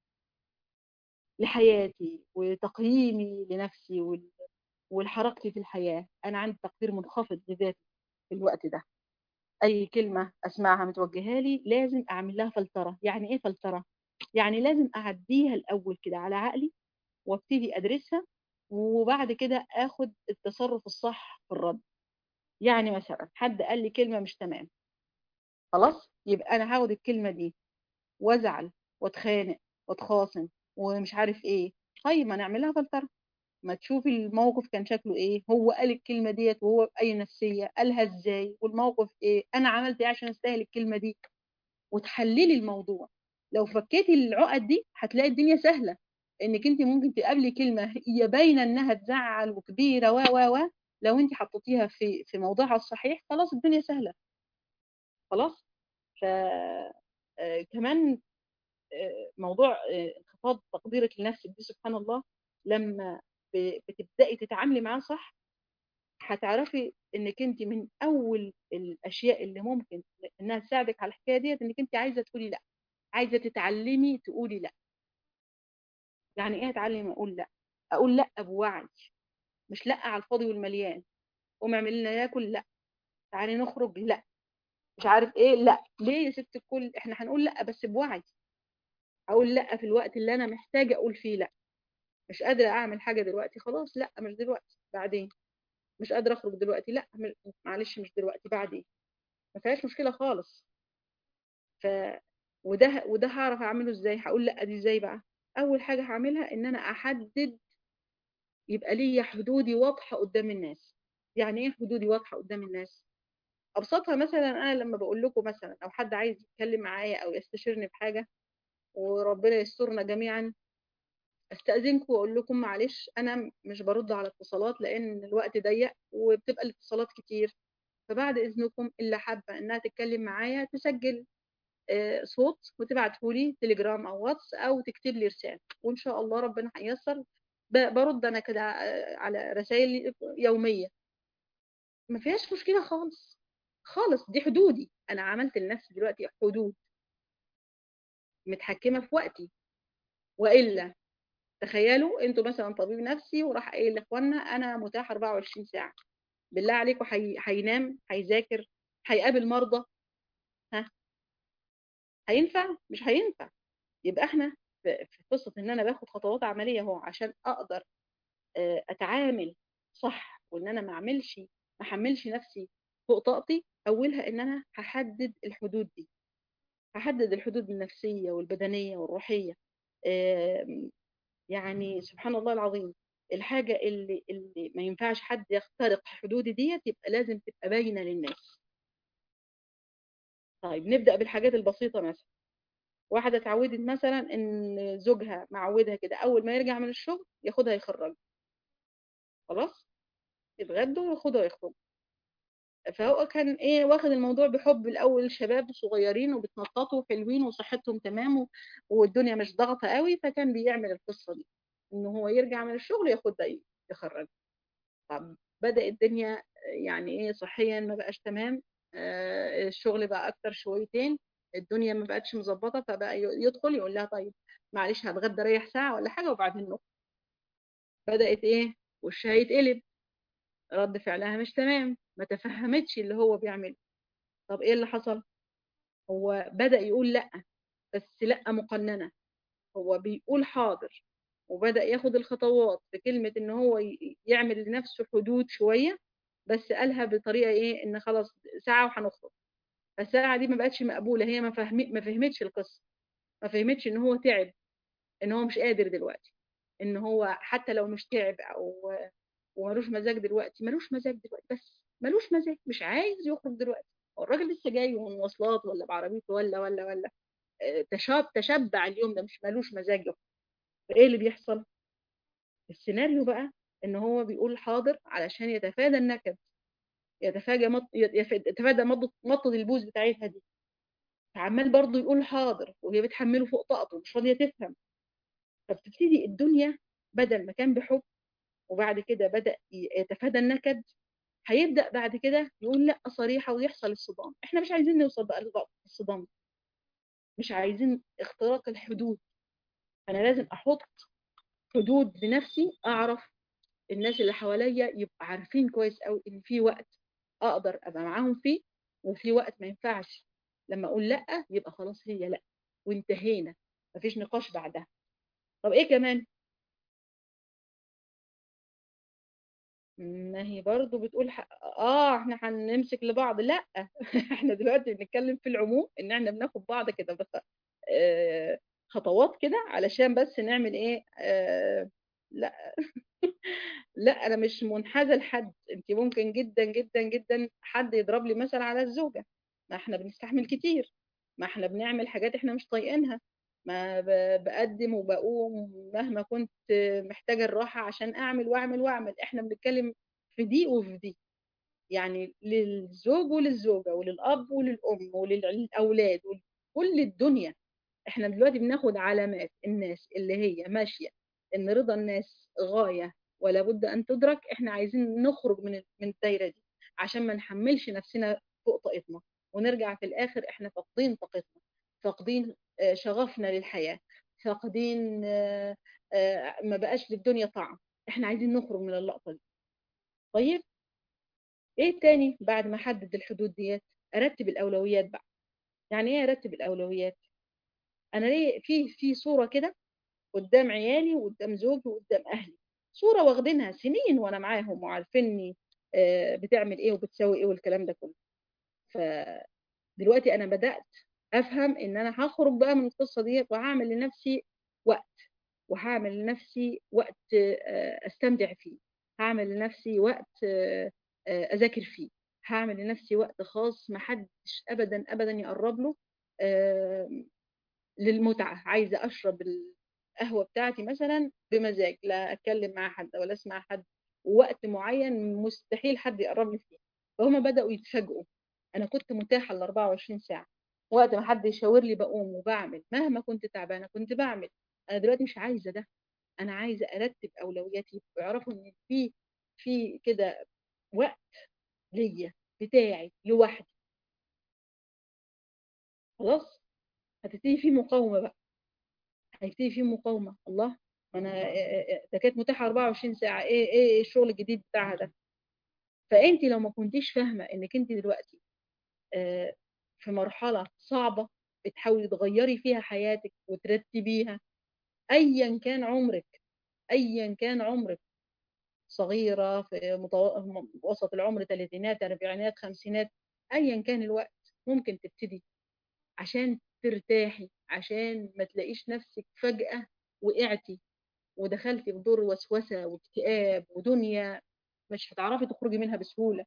لحياتي وتقييمي لنفسي وال- والحركتي في الحياه انا عندي تقدير منخفض لذاتي في الوقت ده اي كلمه اسمعها متوجهه لي لازم اعمل لها فلتره يعني ايه فلتره يعني لازم اعديها الاول كده على عقلي وابتدي ادرسها وبعد كده اخد التصرف الصح في الرد يعني مثلا حد قال لي كلمه مش تمام خلاص يبقى انا هاخد الكلمه دي وازعل واتخانق واتخاصم ومش عارف ايه طيب ما نعملها فلتره ما تشوفي الموقف كان شكله ايه هو قال الكلمه ديت وهو باي نفسيه قالها ازاي والموقف ايه انا عملت ايه عشان استاهل الكلمه دي وتحللي الموضوع لو فكيتي العقد دي هتلاقي الدنيا سهله انك انت ممكن تقابلي كلمه هي باينه انها تزعل وكبيره و و و لو انت حطيتيها في في موضعها الصحيح خلاص الدنيا سهله خلاص ف آه، كمان آه، موضوع آه، انخفاض تقديرك لنفسك دي سبحان الله لما ب- بتبدأي تتعاملي معاه صح هتعرفي انك انت من اول الاشياء اللي ممكن انها تساعدك على الحكايه ديت انك انت عايزه تقولي لا عايزه تتعلمي تقولي لا يعني ايه اتعلم اقول لا اقول لا بوعي مش لا على الفاضي والمليان قوم اعمل لنا ياكل لا تعالي نخرج لا مش عارف ايه لا ليه يا ست الكل احنا هنقول لا بس بوعي اقول لا في الوقت اللي انا محتاجه اقول فيه لا مش قادره اعمل حاجه دلوقتي خلاص لا مش دلوقتي بعدين مش قادره اخرج دلوقتي لا م- معلش مش دلوقتي بعدين ما فيهاش مشكله خالص ف وده وده هعرف اعمله ازاي هقول لا دي ازاي بقى اول حاجه هعملها ان انا احدد يبقى ليا حدودي واضحه قدام الناس يعني ايه حدودي واضحه قدام الناس ابسطها مثلا انا لما بقول لكم مثلا او حد عايز يتكلم معايا او يستشيرني بحاجه وربنا يسترنا جميعا استاذنكم واقول لكم معلش انا مش برد على اتصالات لان الوقت ضيق وبتبقى الاتصالات كتير فبعد اذنكم اللي حابه انها تتكلم معايا تسجل آه، صوت وتبعته لي تليجرام او واتس او تكتب لي رساله وان شاء الله ربنا هيسر ب- برد انا كده آه، على رسائل يوميه ما فيهاش مشكله خالص خالص دي حدودي انا عملت لنفسي دلوقتي حدود متحكمه في وقتي والا تخيلوا انتوا مثلا طبيب نفسي وراح قايل لاخواننا انا متاح 24 ساعه بالله عليكم حي... هينام هيذاكر هيقابل مرضى ها هينفع مش هينفع يبقى احنا في في قصه ان انا باخد خطوات عمليه اهو عشان اقدر آه، اتعامل صح وان انا ما اعملش ما احملش نفسي فوق طاقتي اولها ان انا هحدد الحدود دي هحدد الحدود النفسية والبدنية والروحية آم، يعني سبحان الله العظيم الحاجة اللي اللي ما ينفعش حد يخترق حدودي ديت يبقى لازم تبقى باينة للناس طيب نبدأ بالحاجات البسيطة مثلا واحدة اتعودت مثلا ان زوجها معودها كده اول ما يرجع من الشغل ياخدها يخرجها خلاص يتغدوا وياخدها ويخرجوا فهو كان ايه واخد الموضوع بحب الاول شباب صغيرين وبتنططوا حلوين وصحتهم تمام و- والدنيا مش ضغطه قوي فكان بيعمل القصه دي ان هو يرجع من الشغل ياخدها ي- يخرج طب بدأ الدنيا يعني ايه صحيا ما بقاش تمام آه الشغل بقى اكتر شويتين الدنيا ما بقتش مظبطه فبقى ي- يدخل يقول لها طيب معلش هتغدى ريح ساعه ولا حاجه وبعدين نخرج بدأت ايه وشها يتقلب رد فعلها مش تمام ما تفهمتش اللي هو بيعمله طب ايه اللي حصل هو بدأ يقول لا بس لا مقننة هو بيقول حاضر وبدأ ياخد الخطوات في كلمة ان هو ي- يعمل لنفسه حدود شوية بس قالها بطريقة ايه ان خلاص ساعة وهنخرج فالساعة دي ما بقتش مقبولة هي ما فهمت ما فهمتش القصة ما فهمتش ان هو تعب ان هو مش قادر دلوقتي ان هو حتى لو مش تعب او وملوش مزاج دلوقتي ملوش مزاج دلوقتي بس ملوش مزاج مش عايز يخرج دلوقتي هو الراجل لسه جاي من مواصلات ولا بعربيته ولا ولا ولا آه، تشاب تشبع اليوم ده مش ملوش مزاج يخرج فايه اللي بيحصل السيناريو بقى ان هو بيقول حاضر علشان يتفادى النكد يتفادى مط... يتف- يتفادى مطة مطة البوز بتاعتها دي فعمال برضه يقول حاضر وهي بتحمله فوق طاقته مش راضيه تفهم فبتبتدي الدنيا بدل ما كان بحب وبعد كده بدأ ي- يتفادى النكد هيبدأ بعد كده يقول لا صريحة ويحصل الصدام احنا مش عايزين نوصل بقى لنقطة الصدام مش عايزين اختراق الحدود انا لازم احط حدود لنفسي اعرف الناس اللي حواليا يبقى عارفين كويس قوي ان في وقت اقدر ابقى معاهم فيه وفي وقت ما ينفعش لما اقول لا يبقى خلاص هي لا وانتهينا مفيش نقاش بعدها طب ايه كمان ما هي برضو بتقول ح... اه احنا هنمسك لبعض لا احنا دلوقتي بنتكلم في العموم ان احنا بناخد بعض كده بس آه خطوات كده علشان بس نعمل ايه آه لا لا انا مش منحازه لحد انت ممكن جدا جدا جدا حد يضرب لي مثلا على الزوجه ما احنا بنستحمل كتير ما احنا بنعمل حاجات احنا مش طايقينها ما ب- بقدم وبقوم مهما كنت محتاجه الراحه عشان اعمل واعمل واعمل احنا بنتكلم في دي وفي دي يعني للزوج وللزوجه وللاب وللام وللاولاد وكل الدنيا احنا دلوقتي بناخد علامات الناس اللي هي ماشية ان رضا الناس غاية ولا بد ان تدرك احنا عايزين نخرج من من الدايرة دي عشان ما نحملش نفسنا فوق طاقتنا ونرجع في الاخر احنا فاقدين طاقتنا فاقدين آه، شغفنا للحياة فاقدين آه، آه، ما بقاش للدنيا طعم احنا عايزين نخرج من اللقطة دي طيب ايه تاني بعد ما احدد الحدود ديت ارتب الاولويات بقى يعني ايه ارتب الاولويات انا ليه في في صورة كده قدام عيالي وقدام زوجي وقدام اهلي صورة واخدينها سنين وانا معاهم وعارفيني آه، بتعمل ايه وبتسوي ايه والكلام ده كله فدلوقتي انا بدأت افهم ان انا هخرج بقى من القصة ديت وهعمل لنفسي وقت وهعمل لنفسي وقت آه، استمتع فيه هعمل لنفسي وقت آه، آه، اذاكر فيه هعمل لنفسي وقت خاص محدش ابدا ابدا يقرب له آه، للمتعة عايزة أشرب القهوة بتاعتي مثلا بمزاج لا أتكلم مع حد ولا أسمع حد وقت معين مستحيل حد يقرب لي فيه فهم بدأوا يتفاجئوا أنا كنت متاحة ال 24 ساعة وقت ما حد يشاور لي بقوم وبعمل مهما كنت تعبانة كنت بعمل أنا دلوقتي مش عايزة ده أنا عايزة أرتب أولوياتي ويعرفوا إن في في كده وقت ليا بتاعي لوحدي خلاص هتبتدي في مقاومة بقى هيبتدي فيه مقاومة الله ما انا ده كانت متاحة 24 ساعة ايه ايه الشغل الجديد بتاعها ده فانت لو ما كنتيش فاهمة انك انت دلوقتي آه، في مرحلة صعبة بتحاولي تغيري فيها حياتك وترتبيها ايا كان عمرك ايا كان عمرك صغيرة في متو- وسط العمر ثلاثينات اربعينات خمسينات ايا كان الوقت ممكن تبتدي عشان ترتاحي عشان ما تلاقيش نفسك فجأة وقعتي ودخلتي في دور وسوسة واكتئاب ودنيا مش هتعرفي تخرجي منها بسهولة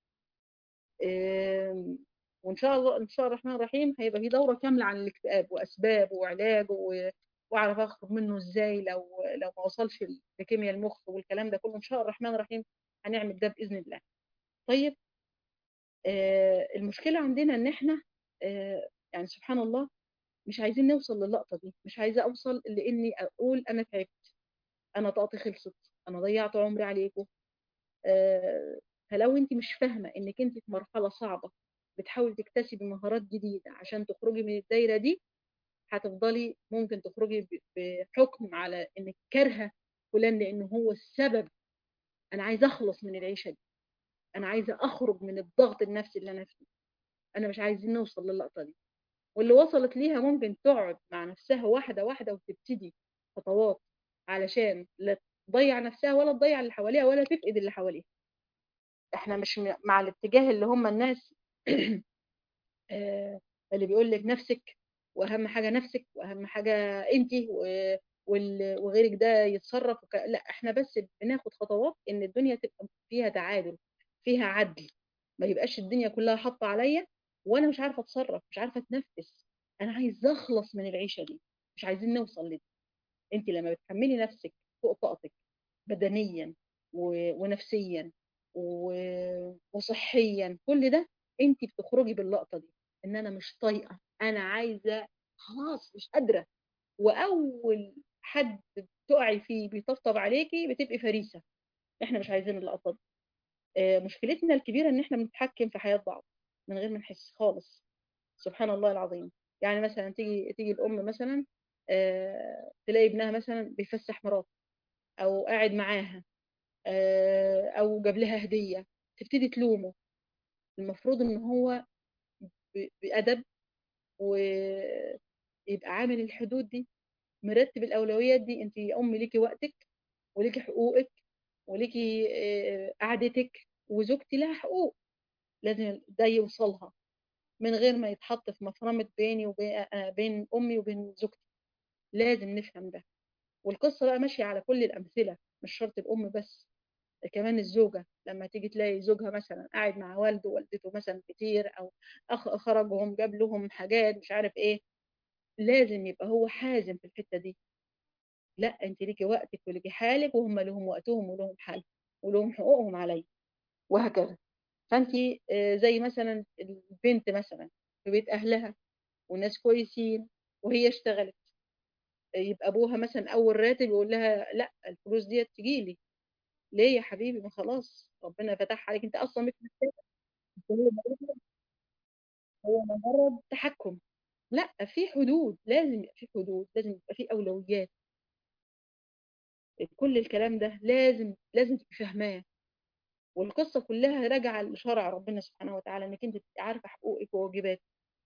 آم، وإن شاء الله إن شاء الله الرحمن الرحيم هيبقى في دورة كاملة عن الاكتئاب وأسبابه وعلاجه و- وأعرف أخرج منه إزاي لو لو ما وصلش لكيمياء المخ والكلام ده كله إن شاء الله الرحمن الرحيم هنعمل ده بإذن الله طيب آه، المشكلة عندنا إن إحنا آه، يعني سبحان الله مش عايزين نوصل للقطة دي مش عايزة أوصل لإني أقول أنا تعبت أنا طاقتي خلصت أنا ضيعت عمري عليكم آه، فلو أنت مش فاهمة إنك أنت في مرحلة صعبة بتحاولي تكتسبي مهارات جديدة عشان تخرجي من الدايرة دي هتفضلي ممكن تخرجي ب- بحكم على إنك كارهة فلان لأنه هو السبب أنا عايزة أخلص من العيشة دي أنا عايزة أخرج من الضغط النفسي اللي أنا فيه أنا مش عايزين نوصل للقطة دي واللي وصلت ليها ممكن تقعد مع نفسها واحدة واحدة وتبتدي خطوات علشان لا تضيع نفسها ولا تضيع اللي حواليها ولا تفقد اللي حواليها احنا مش م- مع الاتجاه اللي هم الناس آه، اللي بيقول لك نفسك واهم حاجة نفسك واهم حاجة انت وغيرك ده يتصرف وك... لا احنا بس بناخد خطوات ان الدنيا تبقى فيها تعادل فيها عدل ما يبقاش الدنيا كلها حاطة عليا وانا مش عارفة اتصرف مش عارفة اتنفس انا عايزة اخلص من العيشة دي مش عايزين نوصل لدي انت لما بتحملي نفسك فوق طاقتك بدنيا و... ونفسيا و... وصحيا كل ده انت بتخرجي باللقطة دي ان انا مش طايقة انا عايزة خلاص مش قادرة واول حد تقعي فيه بيطبطب عليكي بتبقي فريسة احنا مش عايزين اللقطة دي آه، مشكلتنا الكبيرة ان احنا بنتحكم في حياة بعض من غير ما نحس خالص سبحان الله العظيم يعني مثلا تيجي تيجي الام مثلا آه، تلاقي ابنها مثلا بيفسح مراته او قاعد معاها آه، او جاب لها هدية تبتدي تلومه المفروض ان هو ب- بأدب ويبقى عامل الحدود دي مرتب الأولويات دي انت يا أم ليكي وقتك وليكي حقوقك وليكي آه، قعدتك وزوجتي لها حقوق لازم ده يوصلها من غير ما يتحط في مفرمة بيني وبين آه، بين أمي وبين زوجتي لازم نفهم ده والقصة بقى ماشية على كل الأمثلة مش شرط الأم بس كمان الزوجة لما تيجي تلاقي زوجها مثلا قاعد مع والده ووالدته مثلا كتير أو أخ خرجهم جاب لهم حاجات مش عارف إيه لازم يبقى هو حازم في الحتة دي لا أنت ليكي وقتك وليكي حالك وهم لهم وقتهم ولهم حالهم ولهم حقوقهم عليا وهكذا فأنت آه، زي مثلا البنت مثلا في بيت أهلها والناس كويسين وهي اشتغلت يبقى أبوها مثلا أول راتب يقول لها لا الفلوس دي تجيلي ليه يا حبيبي ما خلاص ربنا فتح عليك انت اصلا مش محتاج هو هو مجرد تحكم لا في حدود لازم يبقى في حدود لازم يبقى في اولويات كل الكلام ده لازم لازم تبقي فاهماه والقصه كلها راجعه لشرع ربنا سبحانه وتعالى انك انت تبقي عارفه حقوقك وواجباتك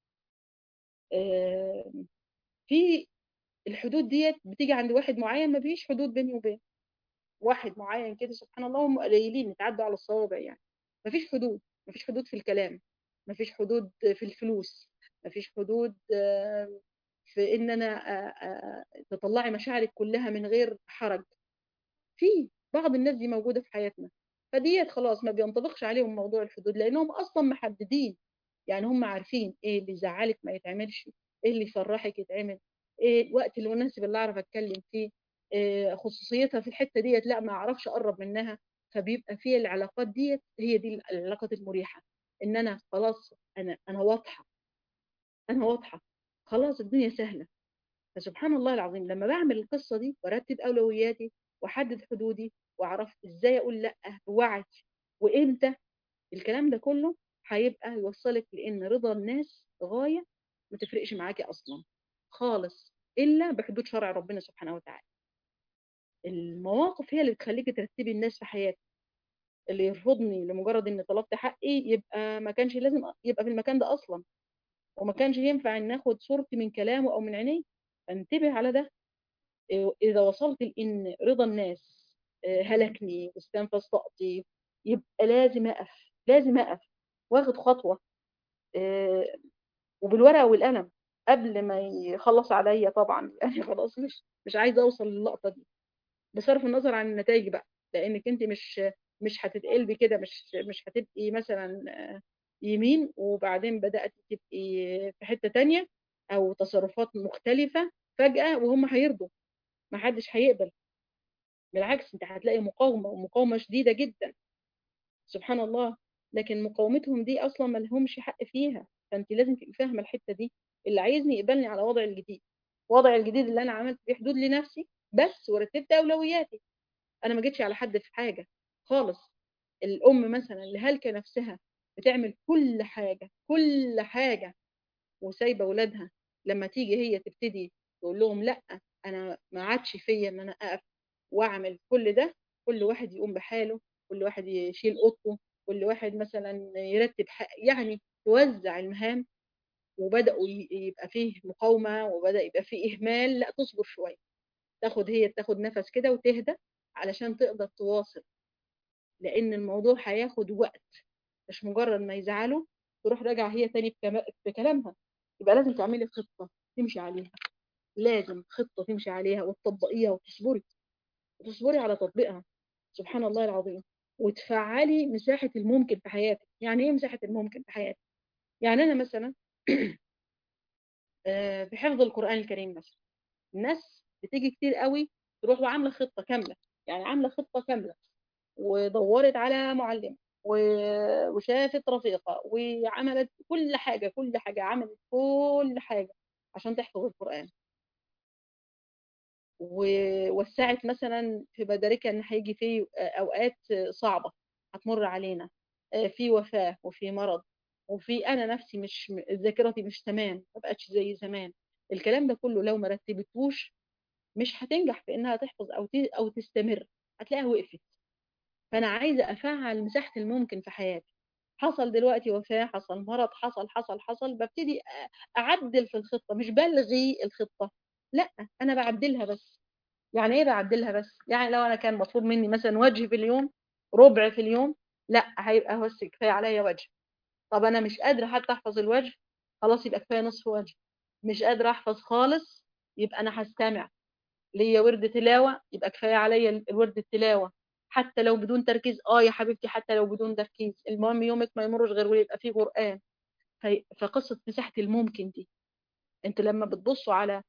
آم، في الحدود ديت بتيجي عند واحد معين ما فيش حدود بيني وبين واحد معين كده سبحان الله هم قليلين يتعدوا على الصوابع يعني ما فيش حدود ما فيش حدود في الكلام ما فيش حدود في الفلوس ما فيش حدود آه، في ان انا آه، آه، تطلعي مشاعرك كلها من غير حرج في بعض الناس دي موجودة في حياتنا فديت خلاص ما بينطبقش عليهم موضوع الحدود لانهم اصلا محددين يعني هم عارفين ايه اللي يزعلك ما يتعملش ايه اللي يفرحك يتعمل ايه الوقت المناسب اللي اعرف اتكلم فيه إيه خصوصيتها في الحتة ديت لا ما اعرفش اقرب منها فبيبقى في العلاقات ديت هي دي العلاقات المريحة ان انا خلاص انا انا واضحة انا واضحة خلاص الدنيا سهلة فسبحان الله العظيم لما بعمل القصة دي وارتب اولوياتي واحدد حدودي واعرف ازاي اقول لا بوعي وامتى الكلام ده كله هيبقى يوصلك لان رضا الناس غاية ما تفرقش معاكي اصلا خالص الا بحدود شرع ربنا سبحانه وتعالى المواقف هي اللي بتخليكي ترتبي الناس في حياتك اللي يرفضني لمجرد اني طلبت حقي يبقى ما كانش لازم يبقى في المكان ده اصلا وما كانش ينفع ان اخد صورتي من كلامه او من عينيه انتبه على ده اذا وصلت لان رضا الناس هلكني واستنفذ طاقتي يبقى لازم اقف لازم اقف واخد خطوه وبالورقه والقلم قبل ما يخلص عليا طبعا يعني خلاص مش مش عايزه اوصل للقطه دي بصرف النظر عن النتائج بقى لانك انت مش مش هتتقلبي كده مش مش هتبقي مثلا يمين وبعدين بدات تبقي في حته تانية او تصرفات مختلفه فجاه وهم هيرضوا ما حدش هيقبل بالعكس انت هتلاقي مقاومه ومقاومه شديده جدا سبحان الله لكن مقاومتهم دي اصلا ما لهمش حق فيها فانت لازم تبقي فاهمه الحته دي اللي عايزني يقبلني على وضعي الجديد وضعي الجديد اللي انا عملت فيه حدود لنفسي بس ورتبت اولوياتي انا ما جيتش على حد في حاجه خالص الام مثلا اللي هلكه نفسها بتعمل كل حاجه كل حاجه وسايبه اولادها لما تيجي هي تبتدي تقول لهم لا انا ما عادش فيا ان انا اقف واعمل كل ده كل واحد يقوم بحاله كل واحد يشيل اوضته كل واحد مثلا يرتب يعني توزع المهام وبداوا يبقى فيه مقاومه وبدا يبقى فيه اهمال لا تصبر شويه تاخد هي تاخد نفس كده وتهدى علشان تقدر تواصل لان الموضوع هياخد وقت مش مجرد ما يزعلوا تروح راجعه هي تاني بكلامها يبقى لازم تعملي خطه تمشي عليها لازم خطه تمشي عليها وتطبقيها وتصبري وتصبري على تطبيقها سبحان الله العظيم وتفعلي مساحه الممكن في حياتك يعني ايه مساحه الممكن في حياتك يعني انا مثلا في حفظ القران الكريم مثلا الناس بتيجي كتير قوي تروح وعامله خطه كامله يعني عامله خطه كامله ودورت على معلمه وشافت رفيقه وعملت كل حاجه كل حاجه عملت كل حاجه عشان تحفظ القران ووسعت مثلا في مداركها ان هيجي فيه اوقات صعبه هتمر علينا في وفاه وفي مرض وفي انا نفسي مش ذاكرتي مش تمام ما بقتش زي زمان الكلام ده كله لو ما رتبتوش مش هتنجح في انها تحفظ او او تستمر هتلاقيها وقفت فانا عايزه افعل مساحه الممكن في حياتي حصل دلوقتي وفاه حصل مرض حصل حصل حصل ببتدي اعدل في الخطه مش بلغي الخطه لا انا بعدلها بس يعني ايه بعدلها بس يعني لو انا كان مطلوب مني مثلا وجه في اليوم ربع في اليوم لا هيبقى بس كفايه عليا وجه طب انا مش قادره حتى احفظ الوجه خلاص يبقى كفايه نصف وجه مش قادره احفظ خالص يبقى انا هستمع ليا ورد تلاوه يبقى كفايه عليا الورد التلاوه حتى لو بدون تركيز اه يا حبيبتي حتى لو بدون تركيز المهم يومك ما يمرش غير ويبقى فيه قران فقصه مساحه الممكن دي انتوا لما بتبصوا على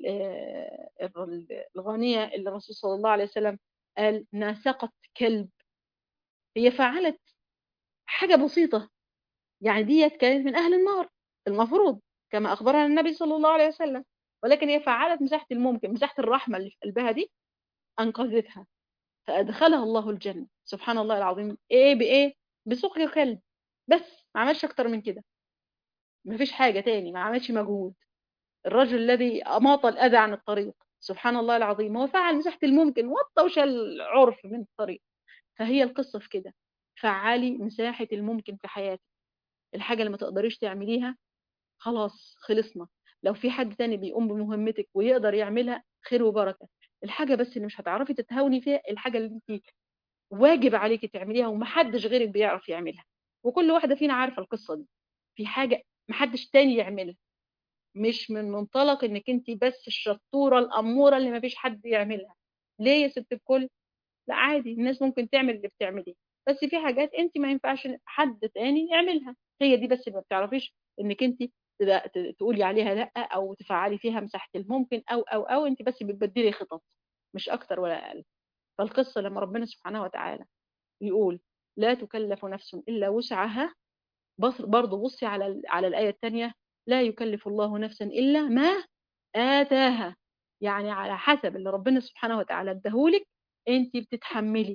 الغنيه اللي الرسول صلى الله عليه وسلم قال ناسقت كلب هي فعلت حاجه بسيطه يعني ديت كانت من اهل النار المفروض كما اخبرنا النبي صلى الله عليه وسلم ولكن هي فعلت مساحه الممكن مساحه الرحمه اللي في قلبها دي انقذتها فادخلها الله الجنه سبحان الله العظيم ايه بايه بسقي كلب بس ما عملش اكتر من كده ما فيش حاجه تاني ما عملش مجهود الرجل الذي اماط الاذى عن الطريق سبحان الله العظيم هو فعل مساحه الممكن وطى وشال عرف من الطريق فهي القصه في كده فعلي مساحه الممكن في حياتك الحاجه اللي ما تقدريش تعمليها خلاص خلصنا لو في حد تاني بيقوم بمهمتك ويقدر يعملها خير وبركه الحاجه بس اللي مش هتعرفي تتهاوني فيها الحاجه اللي انت واجب عليكي تعمليها ومحدش غيرك بيعرف يعملها وكل واحده فينا عارفه القصه دي في حاجه محدش تاني يعملها مش من منطلق انك انت بس الشطوره الاموره اللي مفيش حد يعملها ليه يا ست الكل لا عادي الناس ممكن تعمل اللي بتعمليه بس في حاجات انت ما ينفعش حد تاني يعملها هي دي بس ما بتعرفيش انك انت تقولي عليها لا او تفعلي فيها مساحه الممكن او او او انت بس بتبدلي خطط مش اكتر ولا اقل فالقصه لما ربنا سبحانه وتعالى يقول لا تكلف نفس الا وسعها برضه بصي على على الايه الثانيه لا يكلف الله نفسا الا ما اتاها يعني على حسب اللي ربنا سبحانه وتعالى اداهولك انت بتتحملي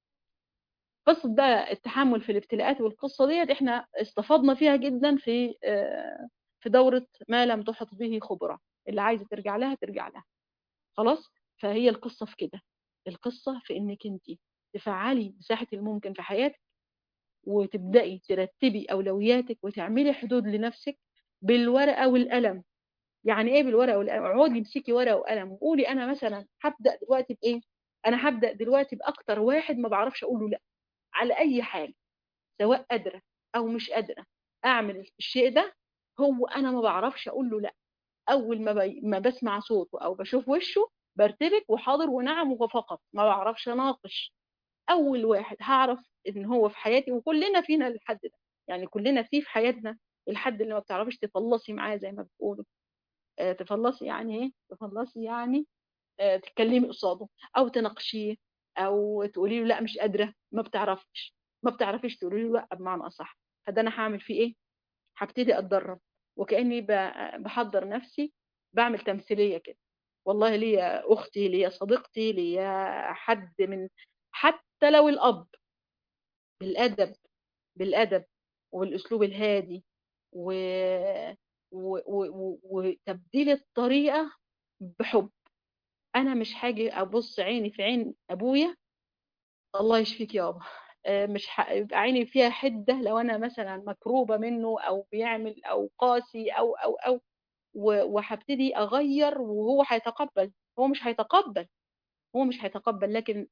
قصة بقى التحمل في الابتلاءات والقصة ديت احنا استفدنا فيها جدا في في دورة ما لم تحط به خبرة اللي عايزة ترجع لها ترجع لها خلاص فهي القصة في كده القصة في انك انت تفعلي مساحة الممكن في حياتك وتبدأي ترتبي أولوياتك وتعملي حدود لنفسك بالورقة والقلم يعني ايه بالورقة والقلم اقعدي امسكي ورقة وقلم وقولي انا مثلا هبدأ دلوقتي بايه انا هبدأ دلوقتي باكتر واحد ما بعرفش اقوله لا على اي حاجة سواء قادرة او مش قادرة اعمل الشيء ده هو انا ما بعرفش اقول له لا اول ما بي... ما بسمع صوته او بشوف وشه برتبك وحاضر ونعم وفقط ما بعرفش اناقش اول واحد هعرف ان هو في حياتي وكلنا فينا الحد ده يعني كلنا فيه في حياتنا الحد اللي ما بتعرفيش تفلصي معاه زي ما بتقولوا آه تفلصي يعني ايه تفلصي يعني آه تتكلمي قصاده او تناقشيه او تقولي له لا مش قادره ما بتعرفش ما بتعرفيش تقولي له لا بمعنى اصح فده انا هعمل فيه ايه هبتدي اتدرب وكاني بحضر نفسي بعمل تمثيليه كده والله ليا اختي ليا صديقتي ليا حد من حتى لو الاب بالادب بالادب والاسلوب الهادي و... و... و... وتبديل الطريقه بحب انا مش حاجه ابص عيني في عين ابويا الله يشفيك يابا مش يبقى عيني فيها حده لو انا مثلا مكروبه منه او بيعمل او قاسي او او او وهبتدي اغير وهو هيتقبل هو مش هيتقبل هو مش هيتقبل لكن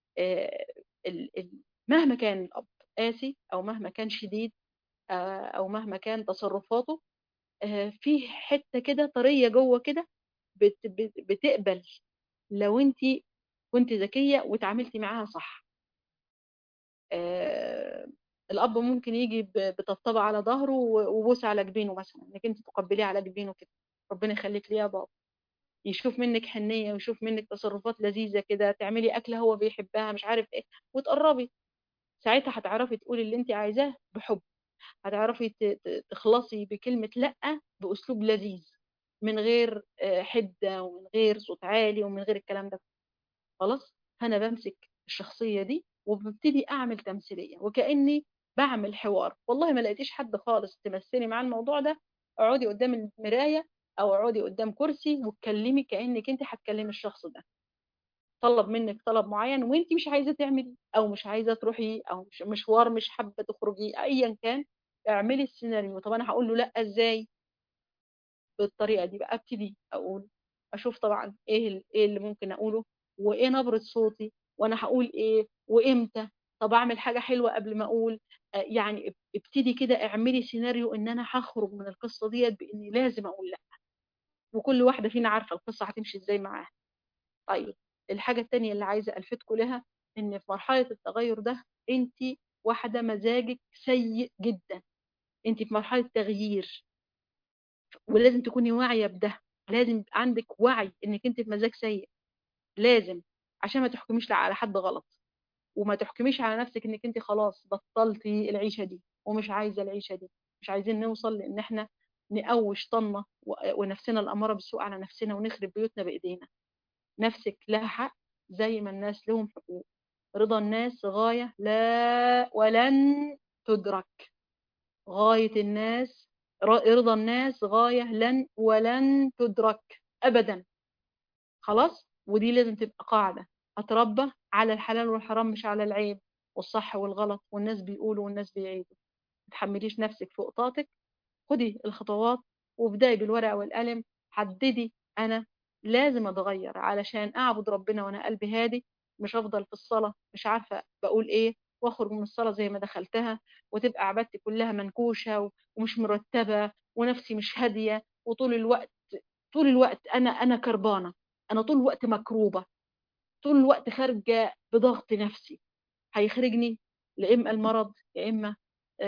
مهما كان الاب قاسي او مهما كان شديد او مهما كان تصرفاته في حته كده طريه جوه كده بتقبل لو انت كنت ذكيه وتعاملتي معاها صح الاب ممكن يجي بطبطبه على ظهره وبوس على جبينه مثلا انك انت تقبليه على جبينه كده ربنا يخليك ليه يا بابا يشوف منك حنيه ويشوف منك تصرفات لذيذه كده تعملي اكله هو بيحبها مش عارف ايه وتقربي ساعتها هتعرفي تقولي اللي انت عايزاه بحب هتعرفي تخلصي بكلمه لا باسلوب لذيذ من غير حده ومن غير صوت عالي ومن غير الكلام ده خلاص انا بمسك الشخصيه دي وببتدي اعمل تمثيليه وكاني بعمل حوار والله ما لقيتيش حد خالص تمثلي مع الموضوع ده اقعدي قدام المرايه او اقعدي قدام كرسي واتكلمي كانك انت هتكلمي الشخص ده طلب منك طلب معين وانت مش عايزه تعملي او مش عايزه تروحي او مش مشوار مش حابه تخرجي ايا كان اعملي السيناريو طب انا هقول له لا ازاي بالطريقه دي بقى ابتدي اقول اشوف طبعا ايه ايه اللي ممكن اقوله وايه نبره صوتي وانا هقول ايه وامتى طب اعمل حاجه حلوه قبل ما اقول يعني ابتدي كده اعملي سيناريو ان انا هخرج من القصه ديت باني لازم اقول لا وكل واحده فينا عارفه القصه هتمشي ازاي معاها طيب الحاجه الثانيه اللي عايزه الفتكم لها ان في مرحله التغير ده انت واحده مزاجك سيء جدا انت في مرحله تغيير ولازم تكوني واعيه بده لازم عندك وعي انك انت في مزاج سيء لازم عشان ما تحكميش على حد غلط وما تحكميش على نفسك انك انت خلاص بطلتي العيشه دي ومش عايزه العيشه دي مش عايزين نوصل لان احنا نقوش طنه ونفسنا الاماره بالسوء على نفسنا ونخرب بيوتنا بايدينا نفسك لها حق زي ما الناس لهم حقوق رضا الناس غايه لا ولن تدرك غايه الناس رضا الناس غايه لن ولن تدرك ابدا خلاص ودي لازم تبقى قاعده اتربى على الحلال والحرام مش على العيب والصح والغلط والناس بيقولوا والناس بيعيدوا ما تحمليش نفسك فوق طاقتك خدي الخطوات وابدأي بالورقة والقلم حددي أنا لازم أتغير علشان أعبد ربنا وأنا قلبي هادي مش أفضل في الصلاة مش عارفة بقول إيه وأخرج من الصلاة زي ما دخلتها وتبقى عبادتي كلها منكوشة ومش مرتبة ونفسي مش هادية وطول الوقت طول الوقت أنا أنا كربانة أنا طول الوقت مكروبة طول الوقت خارجة بضغط نفسي هيخرجني يا إما المرض يا إما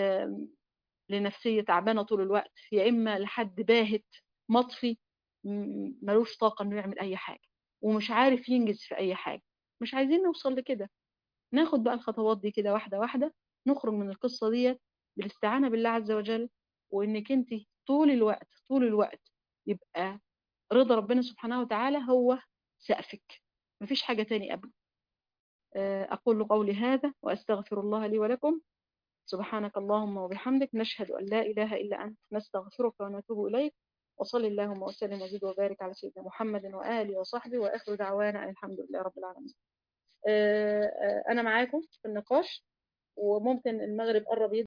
لنفسية تعبانة طول الوقت يا إما لحد باهت مطفي ملوش طاقة إنه يعمل أي حاجة ومش عارف ينجز في أي حاجة مش عايزين نوصل لكده ناخد بقى الخطوات دي كده واحدة واحدة نخرج من القصة ديت بالاستعانة بالله عز وجل وإنك أنت طول الوقت طول الوقت يبقى رضا ربنا سبحانه وتعالى هو سقفك مفيش حاجة تاني قبله أقول قولي هذا وأستغفر الله لي ولكم سبحانك اللهم وبحمدك نشهد أن لا إله إلا أنت نستغفرك ونتوب إليك وصل اللهم وسلم وزد وبارك على سيدنا محمد وآله وصحبه وآخر دعوانا أن الحمد لله رب العالمين أنا معاكم في النقاش وممكن المغرب قرب